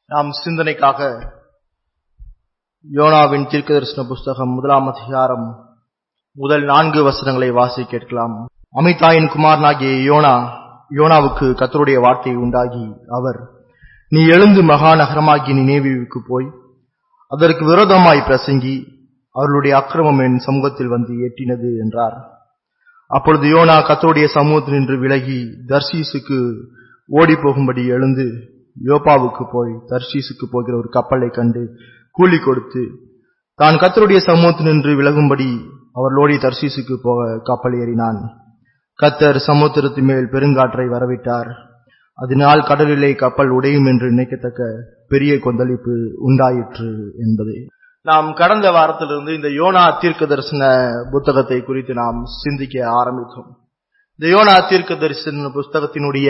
நாம் சிந்தனைக்காக யோனாவின் தீர்க்கதரிசன புஸ்தகம் முதலாம் அதிகாரம் முதல் நான்கு வசனங்களை வாசி கேட்கலாம் அமிதாயின் குமாரனாகிய யோனா யோனாவுக்கு கத்தருடைய வார்த்தை உண்டாகி அவர் நீ எழுந்து மகா நகரமாகிய நினைவுக்கு போய் அதற்கு விரோதமாய் பிரசங்கி அவர்களுடைய அக்கிரமம் என் சமூகத்தில் வந்து எட்டினது என்றார் அப்பொழுது யோனா கத்தருடைய சமூகத்தில் நின்று விலகி தர்சீசுக்கு ஓடி போகும்படி எழுந்து யோப்பாவுக்கு போய் தர்ஷீசுக்கு போகிற ஒரு கப்பலை கண்டு கூலி கொடுத்து தான் கத்தருடைய சமூகத்தில் நின்று விலகும்படி அவர்களோடி தர்ஷீசுக்கு போக கப்பல் ஏறினான் கத்தர் சமுத்திரத்து மேல் பெருங்காற்றை வரவிட்டார் அதனால் கடலிலே கப்பல் உடையும் என்று நினைக்கத்தக்க பெரிய கொந்தளிப்பு உண்டாயிற்று என்பது நாம் கடந்த வாரத்திலிருந்து இந்த யோனா தீர்க்க தரிசன புத்தகத்தை குறித்து நாம் சிந்திக்க ஆரம்பித்தோம் இந்த யோனா தீர்க்க தரிசன புஸ்தகத்தினுடைய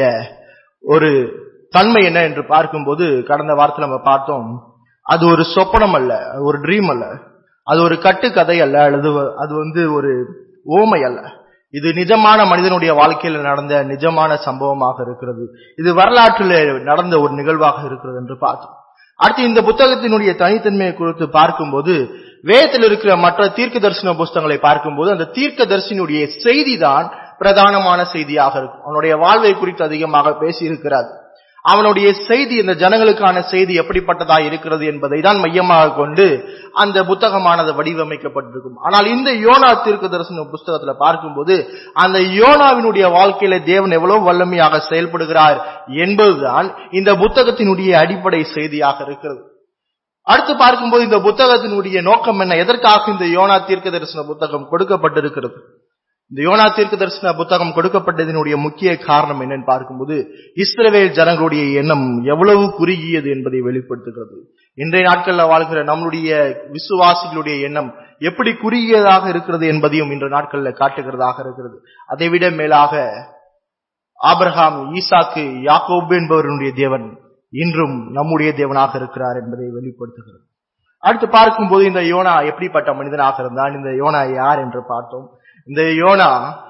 ஒரு தன்மை என்ன என்று பார்க்கும்போது கடந்த வாரத்தில் நம்ம பார்த்தோம் அது ஒரு சொப்பனம் அல்ல ஒரு ட்ரீம் அல்ல அது ஒரு கட்டுக்கதை அல்ல அல்லது அது வந்து ஒரு ஓமை அல்ல இது நிஜமான மனிதனுடைய வாழ்க்கையில் நடந்த நிஜமான சம்பவமாக இருக்கிறது இது வரலாற்றில் நடந்த ஒரு நிகழ்வாக இருக்கிறது என்று பார்த்தோம் அடுத்து இந்த புத்தகத்தினுடைய தனித்தன்மையை குறித்து பார்க்கும்போது வேதத்தில் இருக்கிற மற்ற தீர்க்க தரிசன புஸ்தகங்களை பார்க்கும்போது அந்த தீர்க்க தரிசனுடைய செய்தி தான் பிரதானமான செய்தியாக இருக்கும் அவனுடைய வாழ்வை குறித்து அதிகமாக பேசியிருக்கிறார் அவனுடைய செய்தி இந்த ஜனங்களுக்கான செய்தி எப்படிப்பட்டதா இருக்கிறது என்பதை தான் மையமாக கொண்டு அந்த புத்தகமானது வடிவமைக்கப்பட்டிருக்கும் ஆனால் இந்த யோனா தீர்க்க தரிசன புஸ்தகத்துல பார்க்கும்போது அந்த யோனாவினுடைய வாழ்க்கையில தேவன் எவ்வளவு வல்லமையாக செயல்படுகிறார் என்பதுதான் இந்த புத்தகத்தினுடைய அடிப்படை செய்தியாக இருக்கிறது அடுத்து பார்க்கும்போது இந்த புத்தகத்தினுடைய நோக்கம் என்ன எதற்காக இந்த யோனா தீர்க்க தரிசன புத்தகம் கொடுக்கப்பட்டிருக்கிறது இந்த யோனா தீர்க்க தரிசன புத்தகம் கொடுக்கப்பட்டதனுடைய முக்கிய காரணம் என்னன்னு பார்க்கும்போது இஸ்ரவேல் ஜனங்களுடைய எண்ணம் எவ்வளவு குறுகியது என்பதை வெளிப்படுத்துகிறது இன்றைய நாட்களில் வாழ்கிற நம்முடைய விசுவாசிகளுடைய எண்ணம் எப்படி குறுகியதாக இருக்கிறது என்பதையும் இன்ற நாட்களில் காட்டுகிறதாக இருக்கிறது அதை விட மேலாக ஆபிரஹாம் ஈசாக்கு யாக்கோபு என்பவருடைய தேவன் இன்றும் நம்முடைய தேவனாக இருக்கிறார் என்பதை வெளிப்படுத்துகிறது அடுத்து பார்க்கும்போது இந்த யோனா எப்படிப்பட்ட மனிதனாக இருந்தான் இந்த யோனா யார் என்று பார்த்தோம் இந்த யோனா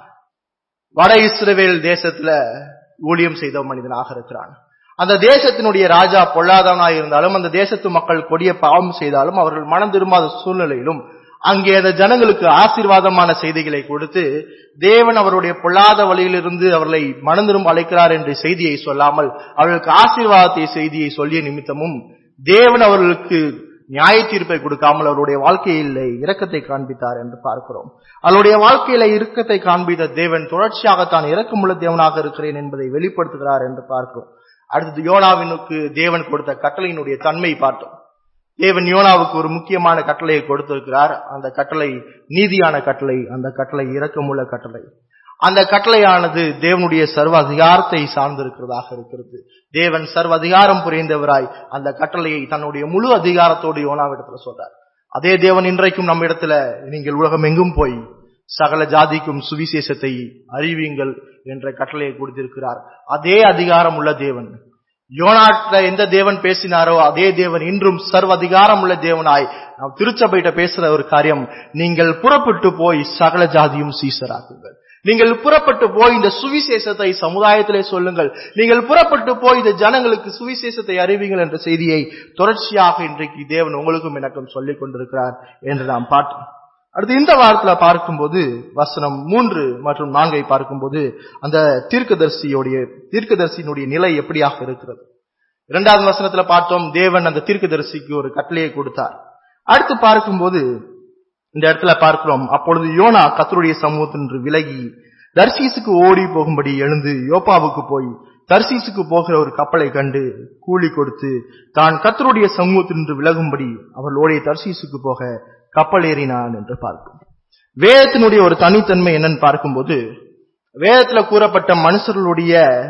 வட இஸ்ரவேல் தேசத்துல ஊழியம் செய்த மனிதனாக இருக்கிறான் அந்த தேசத்தினுடைய ராஜா பொல்லாதவனாக இருந்தாலும் அந்த தேசத்து மக்கள் கொடிய பாவம் செய்தாலும் அவர்கள் மனம் திரும்பாத சூழ்நிலையிலும் அங்கே அந்த ஜனங்களுக்கு ஆசீர்வாதமான செய்திகளை கொடுத்து தேவன் அவருடைய பொல்லாத வழியிலிருந்து அவர்களை மனம் திரும்ப அழைக்கிறார் என்ற செய்தியை சொல்லாமல் அவர்களுக்கு ஆசீர்வாதத்தை செய்தியை சொல்லிய நிமித்தமும் தேவன் அவர்களுக்கு நியாய தீர்ப்பை கொடுக்காமல் அவருடைய வாழ்க்கையில் இரக்கத்தை காண்பித்தார் என்று பார்க்கிறோம் அவருடைய வாழ்க்கையில இறக்கத்தை காண்பித்த தேவன் தொடர்ச்சியாக தான் இரக்கமுள்ள தேவனாக இருக்கிறேன் என்பதை வெளிப்படுத்துகிறார் என்று பார்க்கிறோம் அடுத்தது யோனாவினுக்கு தேவன் கொடுத்த கட்டளையினுடைய தன்மை பார்த்தோம் தேவன் யோனாவுக்கு ஒரு முக்கியமான கட்டளையை கொடுத்திருக்கிறார் அந்த கட்டளை நீதியான கட்டளை அந்த கட்டளை இரக்கமுள்ள கட்டளை அந்த கட்டளையானது தேவனுடைய சர்வ அதிகாரத்தை சார்ந்திருக்கிறதாக இருக்கிறது தேவன் சர்வ அதிகாரம் புரிந்தவராய் அந்த கட்டளையை தன்னுடைய முழு அதிகாரத்தோடு யோனாவிடத்துல சொல்றார் அதே தேவன் இன்றைக்கும் நம்ம இடத்துல நீங்கள் உலகம் எங்கும் போய் சகல ஜாதிக்கும் சுவிசேஷத்தை அறிவியுங்கள் என்ற கட்டளையை கொடுத்திருக்கிறார் அதே அதிகாரம் உள்ள தேவன் யோனாட்ட எந்த தேவன் பேசினாரோ அதே தேவன் இன்றும் சர்வ அதிகாரம் உள்ள தேவனாய் நாம் திருச்சபையிட்ட பேசுற ஒரு காரியம் நீங்கள் புறப்பட்டு போய் சகல ஜாதியும் சீசராக்குங்கள் நீங்கள் புறப்பட்டு போய் இந்த சுவிசேஷத்தை சமுதாயத்திலே சொல்லுங்கள் நீங்கள் புறப்பட்டு போய் இந்த ஜனங்களுக்கு சுவிசேஷத்தை அறிவிங்கள் என்ற செய்தியை தொடர்ச்சியாக இன்றைக்கு தேவன் உங்களுக்கும் எனக்கும் சொல்லிக் கொண்டிருக்கிறார் என்று நாம் பார்த்தோம் அடுத்து இந்த வாரத்துல பார்க்கும்போது வசனம் மூன்று மற்றும் நான்கை பார்க்கும்போது அந்த தீர்க்கதரிசியோடைய தீர்க்கதரிசியினுடைய நிலை எப்படியாக இருக்கிறது இரண்டாவது வசனத்துல பார்த்தோம் தேவன் அந்த தீர்க்கதரிசிக்கு ஒரு கட்டளையை கொடுத்தார் அடுத்து பார்க்கும்போது இந்த இடத்துல பார்க்கிறோம் அப்பொழுது யோனா கத்தருடைய சமூகத்தின்று விலகி தர்சீசுக்கு ஓடி போகும்படி எழுந்து யோப்பாவுக்கு போய் தர்சீசுக்கு போகிற ஒரு கப்பலை கண்டு கூலி கொடுத்து தான் கத்தருடைய சமூகத்தின்று விலகும்படி அவர்களோடைய தர்சீசுக்கு போக கப்பல் ஏறினான் என்று பார்க்கும் வேதத்தினுடைய ஒரு தனித்தன்மை என்னன்னு பார்க்கும்போது வேதத்துல கூறப்பட்ட மனுஷர்களுடைய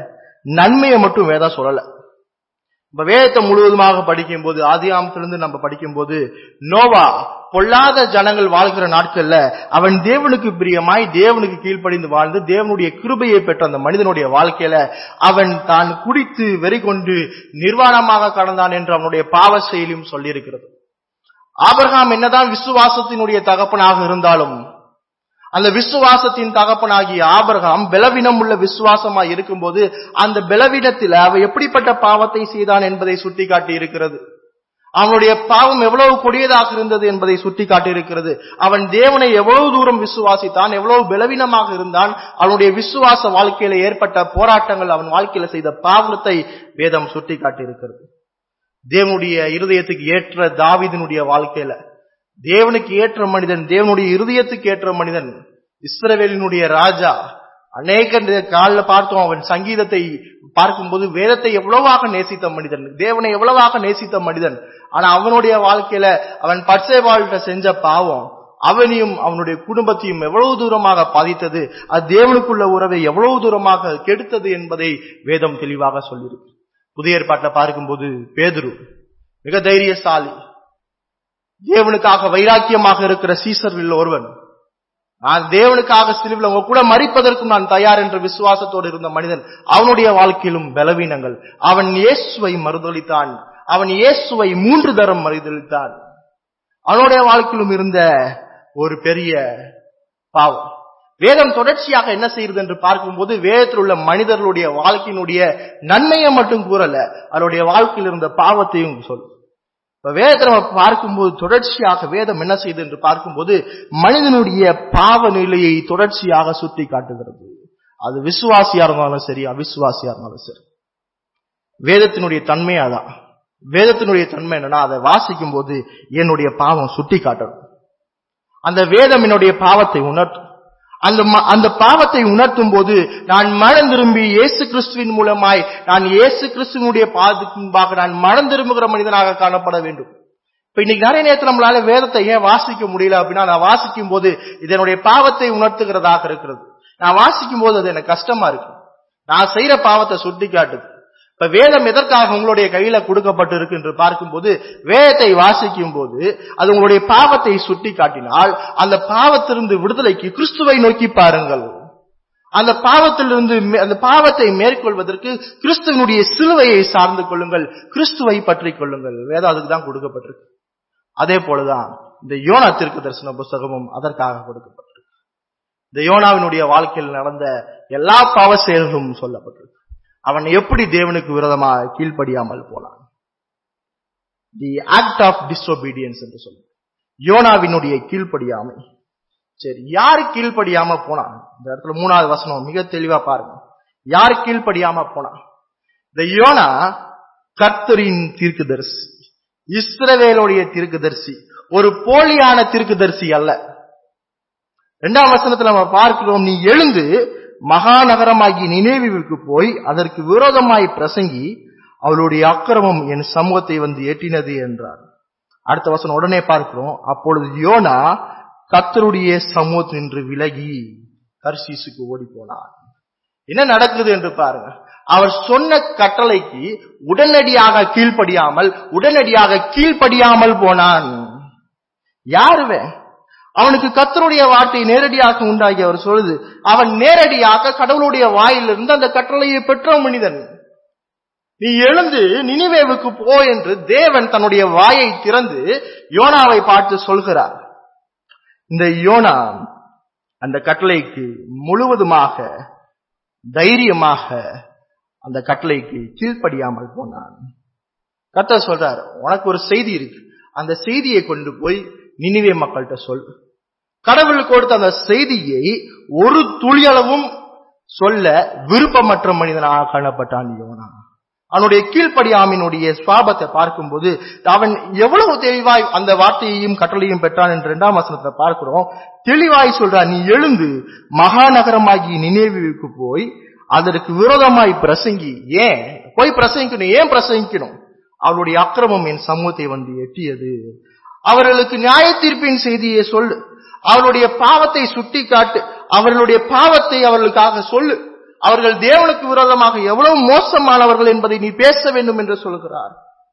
நன்மையை மட்டும் வேதம் சொல்லல இப்ப வேதத்தை முழுவதுமாக படிக்கும் போது ஆதியாமத்திலிருந்து நம்ம படிக்கும் போது நோவா பொல்லாத ஜனங்கள் வாழ்கிற நாட்கள்ல அவன் தேவனுக்கு பிரியமாய் தேவனுக்கு கீழ்ப்படிந்து வாழ்ந்து தேவனுடைய கிருபையை பெற்ற அந்த மனிதனுடைய வாழ்க்கையில அவன் தான் குடித்து வெறி கொண்டு நிர்வாணமாக கடந்தான் என்று அவனுடைய பாவ செயலியும் சொல்லியிருக்கிறது ஆபரகாம் என்னதான் விசுவாசத்தினுடைய தகப்பனாக இருந்தாலும் அந்த விசுவாசத்தின் தகப்பனாகிய ஆபிரகாம் பலவீனம் உள்ள விசுவாசமாய் இருக்கும்போது அந்த பலவீனத்தில் அவ எப்படிப்பட்ட பாவத்தை செய்தான் என்பதை சுட்டிக்காட்டி இருக்கிறது அவனுடைய பாவம் எவ்வளவு கொடியதாக இருந்தது என்பதை சுட்டிக்காட்டி இருக்கிறது அவன் தேவனை எவ்வளவு தூரம் விசுவாசித்தான் எவ்வளவு பலவீனமாக இருந்தான் அவனுடைய விசுவாச வாழ்க்கையில ஏற்பட்ட போராட்டங்கள் அவன் வாழ்க்கையில செய்த பாவத்தை வேதம் சுட்டிக்காட்டி இருக்கிறது தேவனுடைய இருதயத்துக்கு ஏற்ற தாவிதனுடைய வாழ்க்கையில தேவனுக்கு ஏற்ற மனிதன் தேவனுடைய இருதயத்துக்கு ஏற்ற மனிதன் இஸ்ரவேலினுடைய ராஜா அநேக காலில் பார்த்தோம் அவன் சங்கீதத்தை பார்க்கும்போது வேதத்தை எவ்வளவாக நேசித்த மனிதன் தேவனை எவ்வளவாக நேசித்த மனிதன் ஆனா அவனுடைய வாழ்க்கையில அவன் பச்சை வாழ்க்கை செஞ்ச பாவம் அவனையும் அவனுடைய குடும்பத்தையும் எவ்வளவு தூரமாக பாதித்தது அது தேவனுக்குள்ள உறவை எவ்வளவு தூரமாக கெடுத்தது என்பதை வேதம் தெளிவாக சொல்லியிருக்கு புதிய ஏற்பாட்டில் பார்க்கும்போது பேதுரு மிக தைரியசாலி தேவனுக்காக வைராக்கியமாக இருக்கிற சீசர்களில் ஒருவன் நான் தேவனுக்காக சிலுவில் உங்க கூட மறிப்பதற்கும் நான் தயார் என்ற விசுவாசத்தோடு இருந்த மனிதன் அவனுடைய வாழ்க்கையிலும் பலவீனங்கள் அவன் இயேசுவை மறுதளித்தான் அவன் இயேசுவை மூன்று தரம் மறுதளித்தான் அவனுடைய வாழ்க்கையிலும் இருந்த ஒரு பெரிய பாவம் வேதம் தொடர்ச்சியாக என்ன செய்யுது என்று பார்க்கும்போது வேதத்தில் உள்ள மனிதர்களுடைய வாழ்க்கையினுடைய நன்மையை மட்டும் கூறல அவருடைய வாழ்க்கையில் இருந்த பாவத்தையும் சொல்லும் இப்ப வேதத்தை நம்ம பார்க்கும்போது தொடர்ச்சியாக வேதம் என்ன செய்யுது என்று பார்க்கும்போது மனிதனுடைய பாவ நிலையை தொடர்ச்சியாக சுட்டி காட்டுகிறது அது விசுவாசியா இருந்தாலும் சரி அவிசுவாசியா இருந்தாலும் சரி வேதத்தினுடைய தன்மை அதான் வேதத்தினுடைய தன்மை என்னன்னா அதை வாசிக்கும் போது என்னுடைய பாவம் சுட்டி காட்டணும் அந்த வேதம் என்னுடைய பாவத்தை உணர்த்தும் அந்த அந்த பாவத்தை உணர்த்தும் போது நான் மனம் திரும்பி இயேசு கிறிஸ்துவின் மூலமாய் நான் இயேசு கிறிஸ்துவனுடைய பாதத்துக்கு முன்பாக நான் மனம் திரும்புகிற மனிதனாக காணப்பட வேண்டும் இப்ப இன்னைக்கு நிறைய நேரத்தில் நம்மளால வேதத்தை ஏன் வாசிக்க முடியல அப்படின்னா நான் வாசிக்கும் போது இதனுடைய பாவத்தை உணர்த்துகிறதாக இருக்கிறது நான் வாசிக்கும் போது அது எனக்கு கஷ்டமா இருக்கு நான் செய்யற பாவத்தை சுட்டி காட்டுது இப்ப வேதம் எதற்காக உங்களுடைய கையில கொடுக்கப்பட்டு இருக்கு என்று பார்க்கும்போது வேதத்தை வாசிக்கும் போது அது உங்களுடைய பாவத்தை சுட்டி காட்டினால் அந்த பாவத்திலிருந்து விடுதலைக்கு கிறிஸ்துவை நோக்கி பாருங்கள் அந்த பாவத்திலிருந்து அந்த பாவத்தை மேற்கொள்வதற்கு கிறிஸ்துவனுடைய சிலுவையை சார்ந்து கொள்ளுங்கள் கிறிஸ்துவை பற்றி கொள்ளுங்கள் வேதம் அதுக்கு தான் கொடுக்கப்பட்டிருக்கு அதே போலதான் இந்த யோனா திருக்கு தரிசன புஸ்தகமும் அதற்காக கொடுக்கப்பட்டிருக்கு இந்த யோனாவினுடைய வாழ்க்கையில் நடந்த எல்லா பாவ செயல்களும் சொல்லப்பட்டிருக்கு அவன் எப்படி தேவனுக்கு விரோதமாக கீழ்ப்படியாமல் போனான் தி ஆக்ட் ஆஃப் டிஸ்ஒபீடியன்ஸ் என்று சொல்லுவோம் யோனாவினுடைய கீழ்ப்படியாமை சரி யாரு கீழ்ப்படியாம போனான் இந்த இடத்துல மூணாவது வசனம் மிக தெளிவா பாருங்க யார் கீழ்ப்படியாம போனான் இந்த யோனா கர்த்தரின் தீர்க்குதரிசி இஸ்ரவேலுடைய தீர்க்குதரிசி ஒரு போலியான தீர்க்குதரிசி அல்ல இரண்டாம் வசனத்துல நம்ம பார்க்கிறோம் நீ எழுந்து மகாநகரமாகி நினைவுக்கு போய் அதற்கு விரோதமாய் பிரசங்கி அவளுடைய அக்கிரமம் என் சமூகத்தை வந்து எட்டினது என்றார் அடுத்த வசனம் உடனே பார்க்கிறோம் அப்பொழுது யோனா கத்தருடைய சமூகத்தில் நின்று விலகி கர்சீசுக்கு ஓடி போனார் என்ன நடக்குது என்று பாருங்க அவர் சொன்ன கட்டளைக்கு உடனடியாக கீழ்ப்படியாமல் உடனடியாக கீழ்ப்படியாமல் போனான் யாருவே அவனுக்கு கத்தருடைய வார்த்தை நேரடியாக உண்டாகி அவர் சொல்லுது அவன் நேரடியாக கடவுளுடைய வாயிலிருந்து அந்த கட்டளையை பெற்ற மனிதன் நீ எழுந்து நினிவேவுக்கு போ என்று தேவன் தன்னுடைய வாயை திறந்து யோனாவை பார்த்து சொல்கிறார் இந்த யோனா அந்த கட்டளைக்கு முழுவதுமாக தைரியமாக அந்த கட்டளைக்கு கீழ்ப்படியாமல் போனான் கத்த சொல்றார் உனக்கு ஒரு செய்தி இருக்கு அந்த செய்தியை கொண்டு போய் நினிவே மக்கள்கிட்ட சொல் கடவுள் கொடுத்த அந்த செய்தியை ஒரு துளியளவும் சொல்ல விருப்பமற்ற மனிதனாக காணப்பட்டான் யோனா அவனுடைய கீழ்ப்படியாமினுடைய சுவாபத்தை பார்க்கும்போது அவன் எவ்வளவு தெளிவாய் அந்த வார்த்தையையும் கட்டளையும் பெற்றான் என்று இரண்டாம் வசனத்துல பார்க்கிறோம் தெளிவாய் சொல்றான் நீ எழுந்து மகாநகரமாகி நினைவுக்கு போய் அதற்கு விரோதமாய் பிரசங்கி ஏன் போய் பிரசங்கிக்கணும் ஏன் பிரசங்கிக்கணும் அவளுடைய அக்கிரமம் என் சமூகத்தை வந்து எட்டியது அவர்களுக்கு நியாய தீர்ப்பின் செய்தியை சொல்லு அவர்களுடைய பாவத்தை சுட்டி காட்டு அவர்களுடைய பாவத்தை அவர்களுக்காக சொல்லு அவர்கள் தேவனுக்கு விரோதமாக எவ்வளவு மோசமானவர்கள் என்பதை நீ பேச வேண்டும் என்று சொல்கிறார்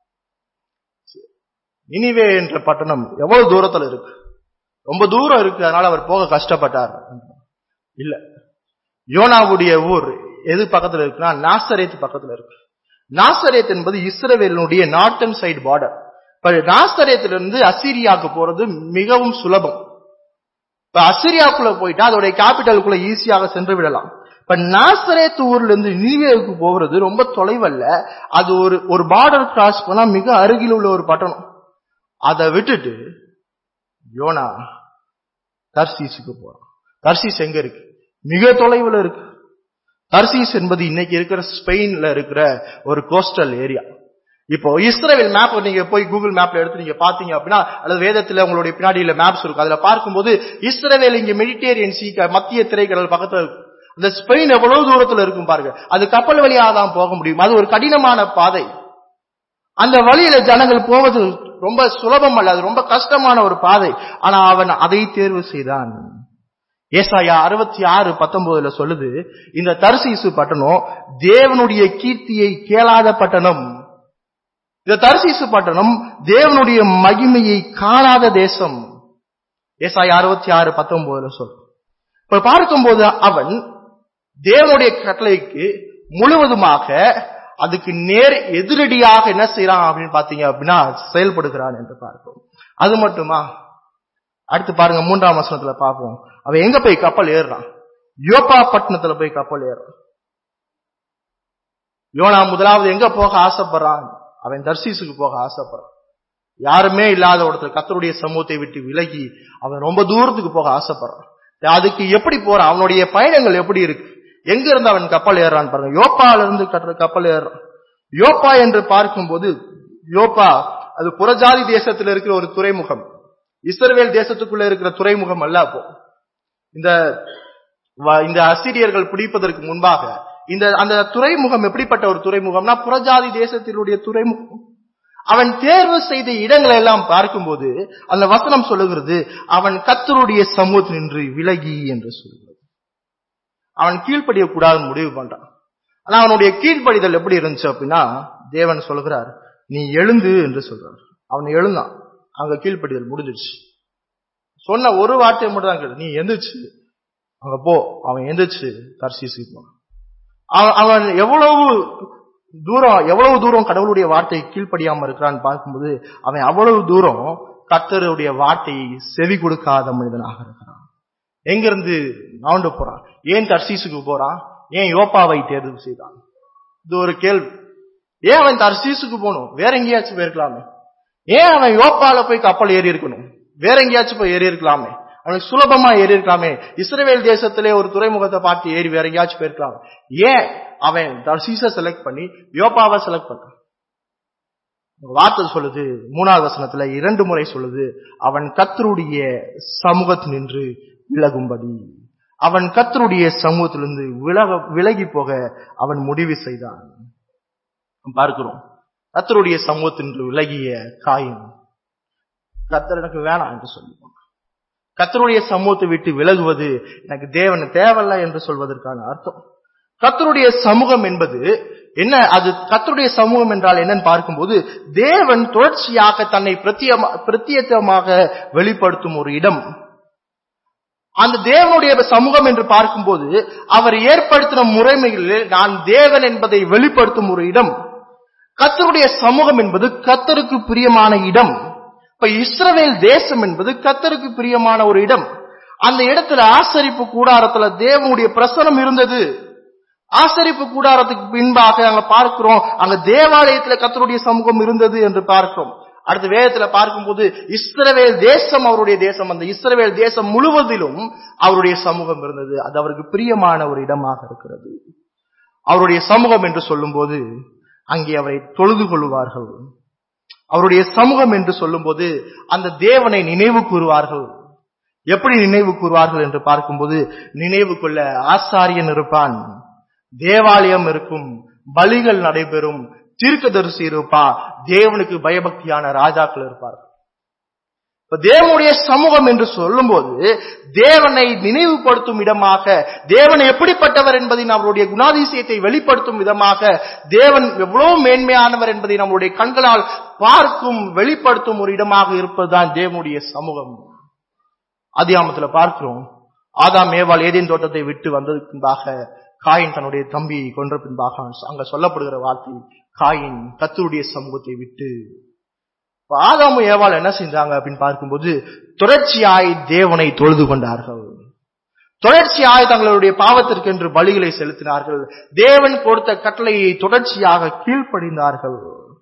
நினிவே என்ற பட்டணம் எவ்வளவு தூரத்துல இருக்கு ரொம்ப தூரம் இருக்கு அதனால அவர் போக கஷ்டப்பட்டார் இல்ல யோனாவுடைய ஊர் எது பக்கத்துல இருக்குன்னா நாசரேத் பக்கத்துல இருக்கு நாசரேத் என்பது இஸ்ரவேலினுடைய நார்த்தன் சைடு பார்டர் நாசரேத்திலிருந்து அசிரியாவுக்கு போறது மிகவும் சுலபம் இப்ப அசிரியாக்குள்ள போயிட்டா அதோடைய கேபிட்டலுக்குள்ள ஈஸியாக சென்று விடலாம் இப்ப நாசரேத் ஊர்ல இருந்து நீவேவுக்கு போகிறது ரொம்ப தொலைவல்ல அது ஒரு ஒரு பார்டர் கிராஸ் பண்ணா மிக அருகில் உள்ள ஒரு பட்டணம் அதை விட்டுட்டு யோனா தர்சீஸுக்கு போறான் தர்சீஸ் எங்க இருக்கு மிக தொலைவில் இருக்கு தர்சீஸ் என்பது இன்னைக்கு இருக்கிற ஸ்பெயின்ல இருக்கிற ஒரு கோஸ்டல் ஏரியா இப்போ இஸ்ரேல் மேப் நீங்க போய் கூகுள் மேப்ல எடுத்து நீங்க பாத்தீங்க அப்படின்னா அல்லது வேதத்துல உங்களுடைய பின்னாடியில மேப்ஸ் இருக்கும் அதுல பார்க்கும்போது இஸ்ரேல் இங்க மெடிடேரியன் சீ மத்திய திரைக்கடல் பக்கத்துல இருக்கு அந்த ஸ்பெயின் எவ்வளவு தூரத்துல இருக்கும் பாருங்க அது கப்பல் வழியா தான் போக முடியும் அது ஒரு கடினமான பாதை அந்த வழியில ஜனங்கள் போவது ரொம்ப சுலபம் அல்ல அது ரொம்ப கஷ்டமான ஒரு பாதை ஆனா அவன் அதை தேர்வு செய்தான் ஏசாயா அறுபத்தி ஆறு பத்தொன்பதுல சொல்லுது இந்த தரிசீசு பட்டணம் தேவனுடைய கீர்த்தியை கேளாத பட்டணம் இந்த தரிசீசு பட்டணம் தேவனுடைய மகிமையை காணாத தேசம் ஏசாயா அறுபத்தி ஆறு பத்தொன்பதுல சொல் இப்ப பார்க்கும்போது அவன் தேவனுடைய கட்டளைக்கு முழுவதுமாக அதுக்கு நேர் எதிரடியாக என்ன செய்யறான் அப்படின்னு பாத்தீங்க அப்படின்னா செயல்படுகிறான் என்று பார்ப்போம் அது மட்டுமா அடுத்து பாருங்க மூன்றாம் வசனத்துல பார்ப்போம் அவன் எங்க போய் கப்பல் ஏறுறான் யோப்பா பட்டணத்துல போய் கப்பல் ஏறுறான் யோனா முதலாவது எங்க போக ஆசைப்படுறான் அவன் தர்சீசுக்கு போக ஆசைப்படுறான் யாருமே இல்லாத ஒருத்தர் கத்தருடைய சமூகத்தை விட்டு விலகி அவன் ரொம்ப தூரத்துக்கு போக ஆசைப்படுறான் அதுக்கு எப்படி போறான் அவனுடைய பயணங்கள் எப்படி இருக்கு எங்க இருந்து அவன் கப்பல் ஏறான் பாருங்க யோப்பால இருந்து கட்டுற கப்பல் ஏறான் யோப்பா என்று பார்க்கும்போது யோப்பா அது புறஜாதி தேசத்தில் இருக்கிற ஒரு துறைமுகம் இஸ்ரவேல் தேசத்துக்குள்ள இருக்கிற துறைமுகம் அல்ல அப்போ இந்த இந்த அசிரியர்கள் பிடிப்பதற்கு முன்பாக இந்த அந்த துறைமுகம் எப்படிப்பட்ட ஒரு துறைமுகம்னா புறஜாதி தேசத்தினுடைய துறைமுகம் அவன் தேர்வு செய்த இடங்களை எல்லாம் பார்க்கும்போது அந்த வசனம் சொல்லுகிறது அவன் கத்தருடைய சமூகத்தில் நின்று விலகி என்று சொல்லுகிறது அவன் கீழ்ப்படிய கூடாதுன்னு முடிவு பண்றான் ஆனா அவனுடைய கீழ்ப்படிதல் எப்படி இருந்துச்சு அப்படின்னா தேவன் சொல்கிறார் நீ எழுந்து என்று சொல்றார் அவன் எழுந்தான் அங்க கீழ்ப்படிதல் முடிஞ்சிடுச்சு சொன்ன ஒரு வார்த்தை மட்டும் தான் கேட்டு நீ எந்திரிச்சு அங்க போ அவன் எந்திரிச்சு தர்சீசுக்கு போனான் அவன் எவ்வளவு தூரம் எவ்வளவு தூரம் கடவுளுடைய வார்த்தையை கீழ்ப்படியாம இருக்கிறான்னு பார்க்கும்போது அவன் அவ்வளவு தூரம் கத்தருடைய வார்த்தையை செவி கொடுக்காத மனிதனாக இருக்கிறான் எங்கிருந்து நாண்டு போறான் ஏன் தர்சீசுக்கு போறான் ஏன் யோப்பாவை தேர்வு செய்தான் இது ஒரு கேள்வி ஏன் அவன் தர்சீசுக்கு போகணும் வேற எங்கேயாச்சும் போயிருக்கலாமே ஏன் அவன் யோப்பால போய் கப்பல் ஏறி இருக்கணும் வேற எங்கேயாச்சும் போய் ஏறி இருக்கலாமே அவனுக்கு சுலபமா ஏறி இருக்கலாமே இஸ்ரேல் தேசத்திலே ஒரு துறைமுகத்தை பார்த்து ஏறி வேற எங்கேயாச்சும் போயிருக்கலாம் ஏன் அவன் தர்சீச செலக்ட் பண்ணி யோப்பாவை செலக்ட் பண்றான் வார்த்தை சொல்லுது மூணாவது வசனத்துல இரண்டு முறை சொல்லுது அவன் கத்தருடைய சமூகத்தில் நின்று விலகும்படி அவன் கத்தருடைய சமூகத்திலிருந்து விலக விலகி போக அவன் முடிவு செய்தான் பார்க்கிறோம் கத்தருடைய சமூகத்தின்று விலகிய காயம் கத்தர் எனக்கு வேணாம் என்று சொல்லுவான் கத்தருடைய சமூகத்தை விட்டு விலகுவது எனக்கு தேவன் தேவையில்லை என்று சொல்வதற்கான அர்த்தம் கத்தருடைய சமூகம் என்பது என்ன அது கத்தருடைய சமூகம் என்றால் என்னன்னு பார்க்கும்போது தேவன் தொடர்ச்சியாக தன்னை பிரத்தியமா பிரத்யேகமாக வெளிப்படுத்தும் ஒரு இடம் அந்த தேவனுடைய சமூகம் என்று பார்க்கும்போது அவர் ஏற்படுத்தின முறைமைகளில் நான் தேவன் என்பதை வெளிப்படுத்தும் ஒரு இடம் கத்தருடைய சமூகம் என்பது கத்தருக்கு பிரியமான இடம் இப்ப இஸ்ரவேல் தேசம் என்பது கத்தருக்கு பிரியமான ஒரு இடம் அந்த இடத்துல ஆசரிப்பு கூடாரத்துல தேவனுடைய பிரசனம் இருந்தது ஆசரிப்பு கூடாரத்துக்கு பின்பாக அங்க பார்க்கிறோம் அங்க தேவாலயத்துல கத்தருடைய சமூகம் இருந்தது என்று பார்க்கிறோம் அடுத்த வேதத்துல பார்க்கும்போது இஸ்ரவேல் தேசம் அவருடைய தேசம் அந்த இஸ்ரவேல் தேசம் முழுவதிலும் அவருடைய சமூகம் இருந்தது அது அவருக்கு பிரியமான ஒரு இடமாக இருக்கிறது அவருடைய சமூகம் என்று சொல்லும்போது அங்கே அவரை தொழுது கொள்வார்கள் அவருடைய சமூகம் என்று சொல்லும்போது அந்த தேவனை நினைவு கூறுவார்கள் எப்படி நினைவு கூறுவார்கள் என்று பார்க்கும்போது நினைவு கொள்ள ஆசாரியன் இருப்பான் தேவாலயம் இருக்கும் பலிகள் நடைபெறும் தீர்க்கதரிசி இருப்பா தேவனுக்கு பயபக்தியான ராஜாக்கள் இருப்பார்கள் இப்ப தேவனுடைய சமூகம் என்று சொல்லும்போது தேவனை நினைவுபடுத்தும் இடமாக தேவன் எப்படிப்பட்டவர் என்பதை நம்மளுடைய குணாதிசயத்தை வெளிப்படுத்தும் விதமாக தேவன் எவ்வளவு மேன்மையானவர் என்பதை நம்மளுடைய கண்களால் பார்க்கும் வெளிப்படுத்தும் ஒரு இடமாக இருப்பதுதான் தேவனுடைய சமூகம் அதிகாமத்துல பார்க்கிறோம் ஆதாம் மேவால் ஏதேன் தோட்டத்தை விட்டு வந்ததுக்கு பின்பாக காயின் தன்னுடைய தம்பியை கொன்ற பின்பாக அங்க சொல்லப்படுகிற வார்த்தை காயின் கத்தருடைய சமூகத்தை விட்டு இப்ப ஆதாமும் ஏவாள் என்ன செஞ்சாங்க அப்படின்னு பார்க்கும்போது தொடர்ச்சியாய் தேவனை தொழுது கொண்டார்கள் தொடர்ச்சியாய் தங்களுடைய பாவத்திற்கு என்று பலிகளை செலுத்தினார்கள் தேவன் கொடுத்த கட்டளையை தொடர்ச்சியாக கீழ்ப்படிந்தார்கள்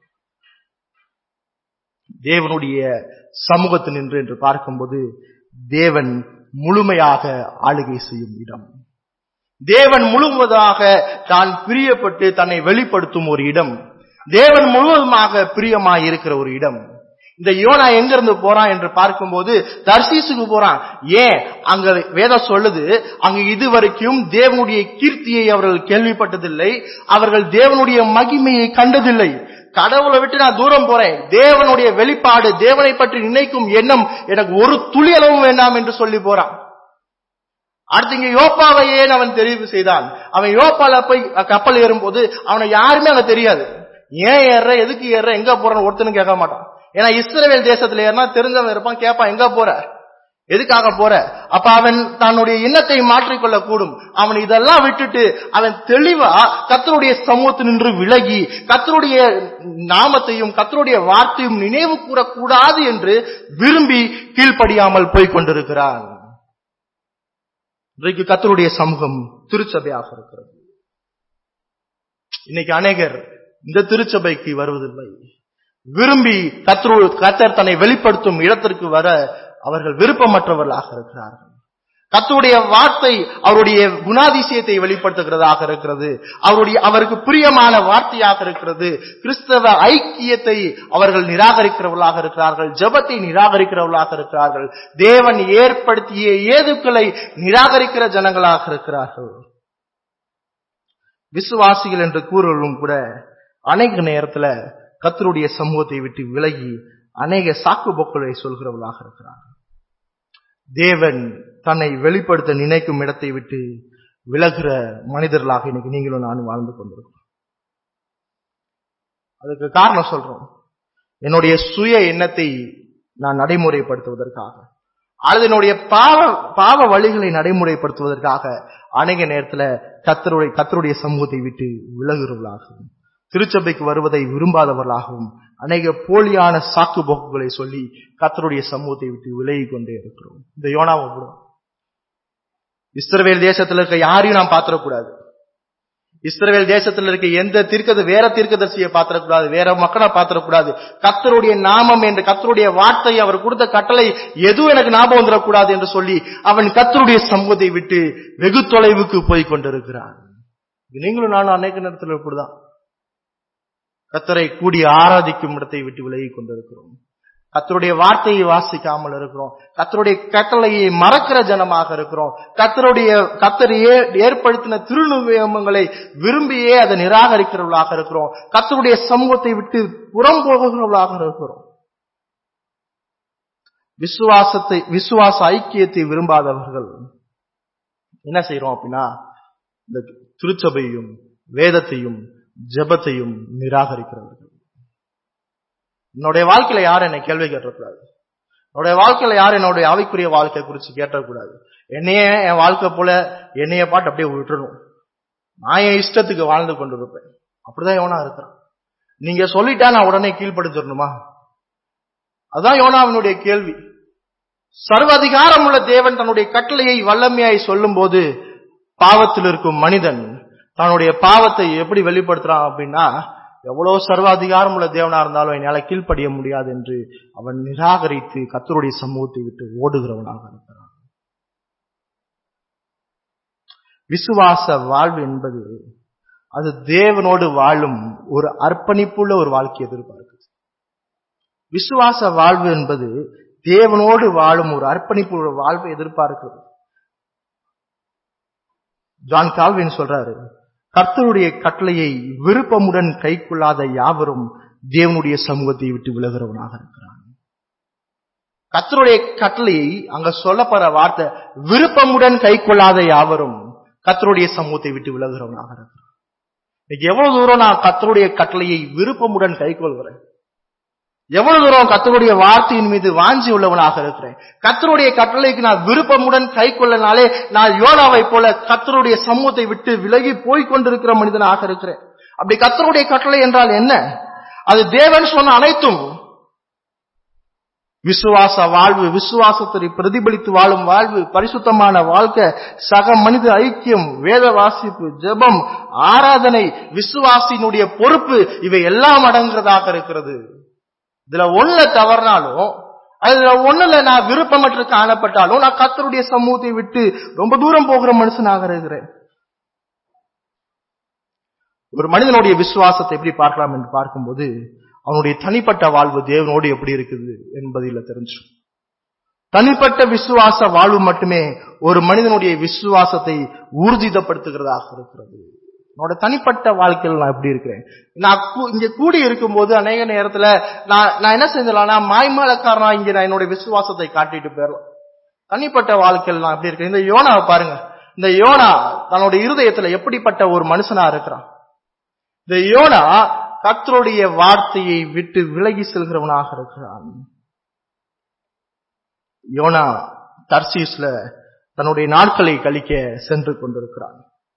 தேவனுடைய சமூகத்தில் நின்று என்று பார்க்கும்போது தேவன் முழுமையாக ஆளுகை செய்யும் இடம் தேவன் முழுவதாக தான் பிரியப்பட்டு தன்னை வெளிப்படுத்தும் ஒரு இடம் தேவன் முழுவதுமாக பிரியமாய் இருக்கிற ஒரு இடம் இந்த யோனா எங்க இருந்து போறான் என்று பார்க்கும்போது தர்சீசுக்கு போறான் ஏன் அங்க வேதம் சொல்லுது அங்க இதுவரைக்கும் தேவனுடைய கீர்த்தியை அவர்கள் கேள்விப்பட்டதில்லை அவர்கள் தேவனுடைய மகிமையை கண்டதில்லை கடவுளை விட்டு நான் தூரம் போறேன் தேவனுடைய வெளிப்பாடு தேவனை பற்றி நினைக்கும் எண்ணம் எனக்கு ஒரு துளி அளவும் வேண்டாம் என்று சொல்லி போறான் அடுத்து இங்க யோப்பாவை ஏன் அவன் தெரிவு செய்தான் அவன் யோப்பால போய் கப்பல் ஏறும்போது அவனை யாருமே அங்க தெரியாது ஏன் ஏற எதுக்கு ஏற எங்க போறான்னு ஒருத்தனும் கேட்க மாட்டான் ஏன்னா இஸ்ரவேல் தேசத்துல ஏறினா தெரிஞ்சவன் இருப்பான் கேட்பான் எங்க போற எதுக்காக போற அப்ப அவன் தன்னுடைய எண்ணத்தை மாற்றிக்கொள்ள கூடும் அவன் இதெல்லாம் விட்டுட்டு அவன் தெளிவா கத்தருடைய சமூகத்தில் நின்று விலகி கத்தருடைய நாமத்தையும் கத்தருடைய வார்த்தையும் நினைவு கூறக்கூடாது என்று விரும்பி கீழ்ப்படியாமல் போய் கொண்டிருக்கிறான் இன்றைக்கு கத்தருடைய சமூகம் திருச்சபையாக இருக்கிறது இன்னைக்கு அநேகர் இந்த திருச்சபைக்கு வருவதில்லை விரும்பி கத்தரு கத்தர் தன்னை வெளிப்படுத்தும் இடத்திற்கு வர அவர்கள் விருப்பமற்றவர்களாக இருக்கிறார்கள் கத்தருடைய வார்த்தை அவருடைய குணாதிசயத்தை வெளிப்படுத்துகிறதாக இருக்கிறது அவருடைய அவருக்கு பிரியமான வார்த்தையாக இருக்கிறது கிறிஸ்தவ ஐக்கியத்தை அவர்கள் நிராகரிக்கிறவர்களாக இருக்கிறார்கள் ஜபத்தை நிராகரிக்கிறவர்களாக இருக்கிறார்கள் தேவன் ஏற்படுத்திய ஏதுக்களை நிராகரிக்கிற ஜனங்களாக இருக்கிறார்கள் விசுவாசிகள் என்று கூறுவதும் கூட அநேக நேரத்துல கத்தருடைய சமூகத்தை விட்டு விலகி அநேக சாக்கு போக்களை சொல்கிறவர்களாக இருக்கிறார்கள் தேவன் தன்னை வெளிப்படுத்த நினைக்கும் இடத்தை விட்டு விலகுற மனிதர்களாக இன்னைக்கு நீங்களும் நானும் வாழ்ந்து கொண்டிருக்கோம் அதுக்கு காரணம் சொல்றோம் என்னுடைய சுய எண்ணத்தை நான் நடைமுறைப்படுத்துவதற்காக அல்லது என்னுடைய பாவ பாவ வழிகளை நடைமுறைப்படுத்துவதற்காக அநேக நேரத்துல கத்தருடைய கத்தருடைய சமூகத்தை விட்டு விலகுறவர்களாகவும் திருச்சபைக்கு வருவதை விரும்பாதவர்களாகவும் அநேக போலியான சாக்கு போக்குகளை சொல்லி கத்தருடைய சமூகத்தை விட்டு விலகி கொண்டே இருக்கிறோம் இந்த யோனாவை கூட இஸ்ரவேல் தேசத்துல இருக்க யாரையும் நாம் பாத்திரக்கூடாது இஸ்ரவேல் தேசத்துல இருக்க எந்த தீர்க்கது வேற தீர்க்கதரிசியை பாத்திரக்கூடாது வேற மக்களை பாத்திரக்கூடாது கத்தருடைய நாமம் என்று கத்தருடைய வார்த்தை அவர் கொடுத்த கட்டளை எதுவும் எனக்கு ஞாபகம் வந்துடக்கூடாது என்று சொல்லி அவன் கத்தருடைய சமூகத்தை விட்டு வெகு தொலைவுக்கு போய் கொண்டிருக்கிறான் நீங்களும் நானும் அநேக நேரத்தில் இப்படிதான் கத்தரை கூடி ஆராதிக்கும் இடத்தை விட்டு விலகி கொண்டிருக்கிறோம் கத்தருடைய வார்த்தையை வாசிக்காமல் இருக்கிறோம் கத்தருடைய கட்டளையை மறக்கிற ஜனமாக இருக்கிறோம் கத்தருடைய கத்தர் ஏற்படுத்தின திருநியமங்களை விரும்பியே அதை நிராகரிக்கிறவர்களாக இருக்கிறோம் கத்தருடைய சமூகத்தை விட்டு புறம் போகிறவர்களாக இருக்கிறோம் விசுவாசத்தை விசுவாச ஐக்கியத்தை விரும்பாதவர்கள் என்ன செய்யறோம் அப்படின்னா இந்த திருச்சபையும் வேதத்தையும் ஜபத்தையும் நிராகரிக்கிறவர்கள் என்னுடைய வாழ்க்கையில யாரும் என்னை கேள்வி கேட்டக்கூடாது என்னுடைய வாழ்க்கையில யாரும் என்னுடைய ஆவிக்குரிய வாழ்க்கை குறிச்சு கேட்டக்கூடாது என்னைய என் வாழ்க்கை போல என்னைய பாட்டு அப்படியே விட்டுறணும் நான் என் இஷ்டத்துக்கு வாழ்ந்து கொண்டு இருப்பேன் அப்படிதான் யோனா இருக்கிறான் நீங்க சொல்லிட்டா நான் உடனே கீழ்ப்படுத்திடணுமா அதுதான் யோனாவினுடைய கேள்வி சர்வ அதிகாரம் உள்ள தேவன் தன்னுடைய கட்டளையை வல்லமையாய் சொல்லும் போது பாவத்தில் இருக்கும் மனிதன் தன்னுடைய பாவத்தை எப்படி வெளிப்படுத்துறான் அப்படின்னா எவ்வளவு சர்வாதிகாரம் உள்ள தேவனா இருந்தாலும் என்னால் கீழ்ப்படிய முடியாது என்று அவன் நிராகரித்து கத்தருடைய சமூகத்தை விட்டு ஓடுகிறவனாக இருக்கிறான் விசுவாச வாழ்வு என்பது அது தேவனோடு வாழும் ஒரு அர்ப்பணிப்புள்ள ஒரு வாழ்க்கை எதிர்பார்க்குது விசுவாச வாழ்வு என்பது தேவனோடு வாழும் ஒரு அர்ப்பணிப்பு ஒரு வாழ்வை எதிர்பார்க்கிறது ஜான் கால்வின் சொல்றாரு கர்த்தருடைய கட்டளையை விருப்பமுடன் கைக்கொள்ளாத யாவரும் தேவனுடைய சமூகத்தை விட்டு விலகிறவனாக இருக்கிறான் கர்த்தருடைய கட்டளையை அங்க சொல்லப்படுற வார்த்தை விருப்பமுடன் கைக்கொள்ளாத யாவரும் கர்த்தருடைய சமூகத்தை விட்டு விலகிறவனாக இருக்கிறான் இன்னைக்கு எவ்வளவு தூரம் நான் கர்த்தருடைய கட்டளையை விருப்பமுடன் கைக்கொள்கிறேன் எவ்வளவு தூரம் கத்தருடைய வார்த்தையின் மீது வாஞ்சி உள்ளவனாக இருக்கிறேன் கத்தருடைய கட்டளைக்கு நான் விருப்பமுடன் கை கொள்ளனாலே நான் யோனாவை போல கத்தருடைய சமூகத்தை விட்டு விலகி போய் கொண்டிருக்கிற மனிதனாக இருக்கிறேன் அப்படி கத்தருடைய கட்டளை என்றால் என்ன அது தேவன் சொன்ன அனைத்தும் விசுவாச வாழ்வு விசுவாசத்தை பிரதிபலித்து வாழும் வாழ்வு பரிசுத்தமான வாழ்க்கை சக மனித ஐக்கியம் வேத வாசிப்பு ஜெபம் ஆராதனை விசுவாசியினுடைய பொறுப்பு இவை எல்லாம் அடங்குறதாக இருக்கிறது இதுல ஒண்ணுல தவறினாலும் அதுல ஒண்ணுல நான் விருப்பமற்று காணப்பட்டாலும் நான் கத்தருடைய சமூகத்தை விட்டு ரொம்ப தூரம் போகிற மனுஷனாக இருக்கிறேன் ஒரு மனிதனுடைய விசுவாசத்தை எப்படி பார்க்கலாம் என்று பார்க்கும்போது அவனுடைய தனிப்பட்ட வாழ்வு தேவனோடு எப்படி இருக்குது என்பதில் தெரிஞ்சு தனிப்பட்ட விசுவாச வாழ்வு மட்டுமே ஒரு மனிதனுடைய விசுவாசத்தை ஊர்ஜிதப்படுத்துகிறதாக இருக்கிறது என்னோட தனிப்பட்ட வாழ்க்கையில் நான் எப்படி இருக்கிறேன் நான் கூ- இங்க கூடி இருக்கும்போது அநேக நேரத்துல நான் நான் என்ன செஞ்சலாம்னா மாய்மாலக்காரனா இங்க நான் என்னுடைய விசுவாசத்தை காட்டிட்டு போயிடலாம் தனிப்பட்ட வாழ்க்கையில் நான் எப்படி இருக்கேன் இந்த யோனாவை பாருங்க இந்த யோனா தன்னுடைய இருதயத்துல எப்படிப்பட்ட ஒரு மனுஷனா இருக்கிறான் இந்த யோனா கர்த்தருடைய வார்த்தையை விட்டு விலகி செல்கிறவனாக இருக்கிறான் யோனா தர்சீஸ்ல தன்னுடைய நாட்களை கழிக்க சென்று கொண்டிருக்கிறான்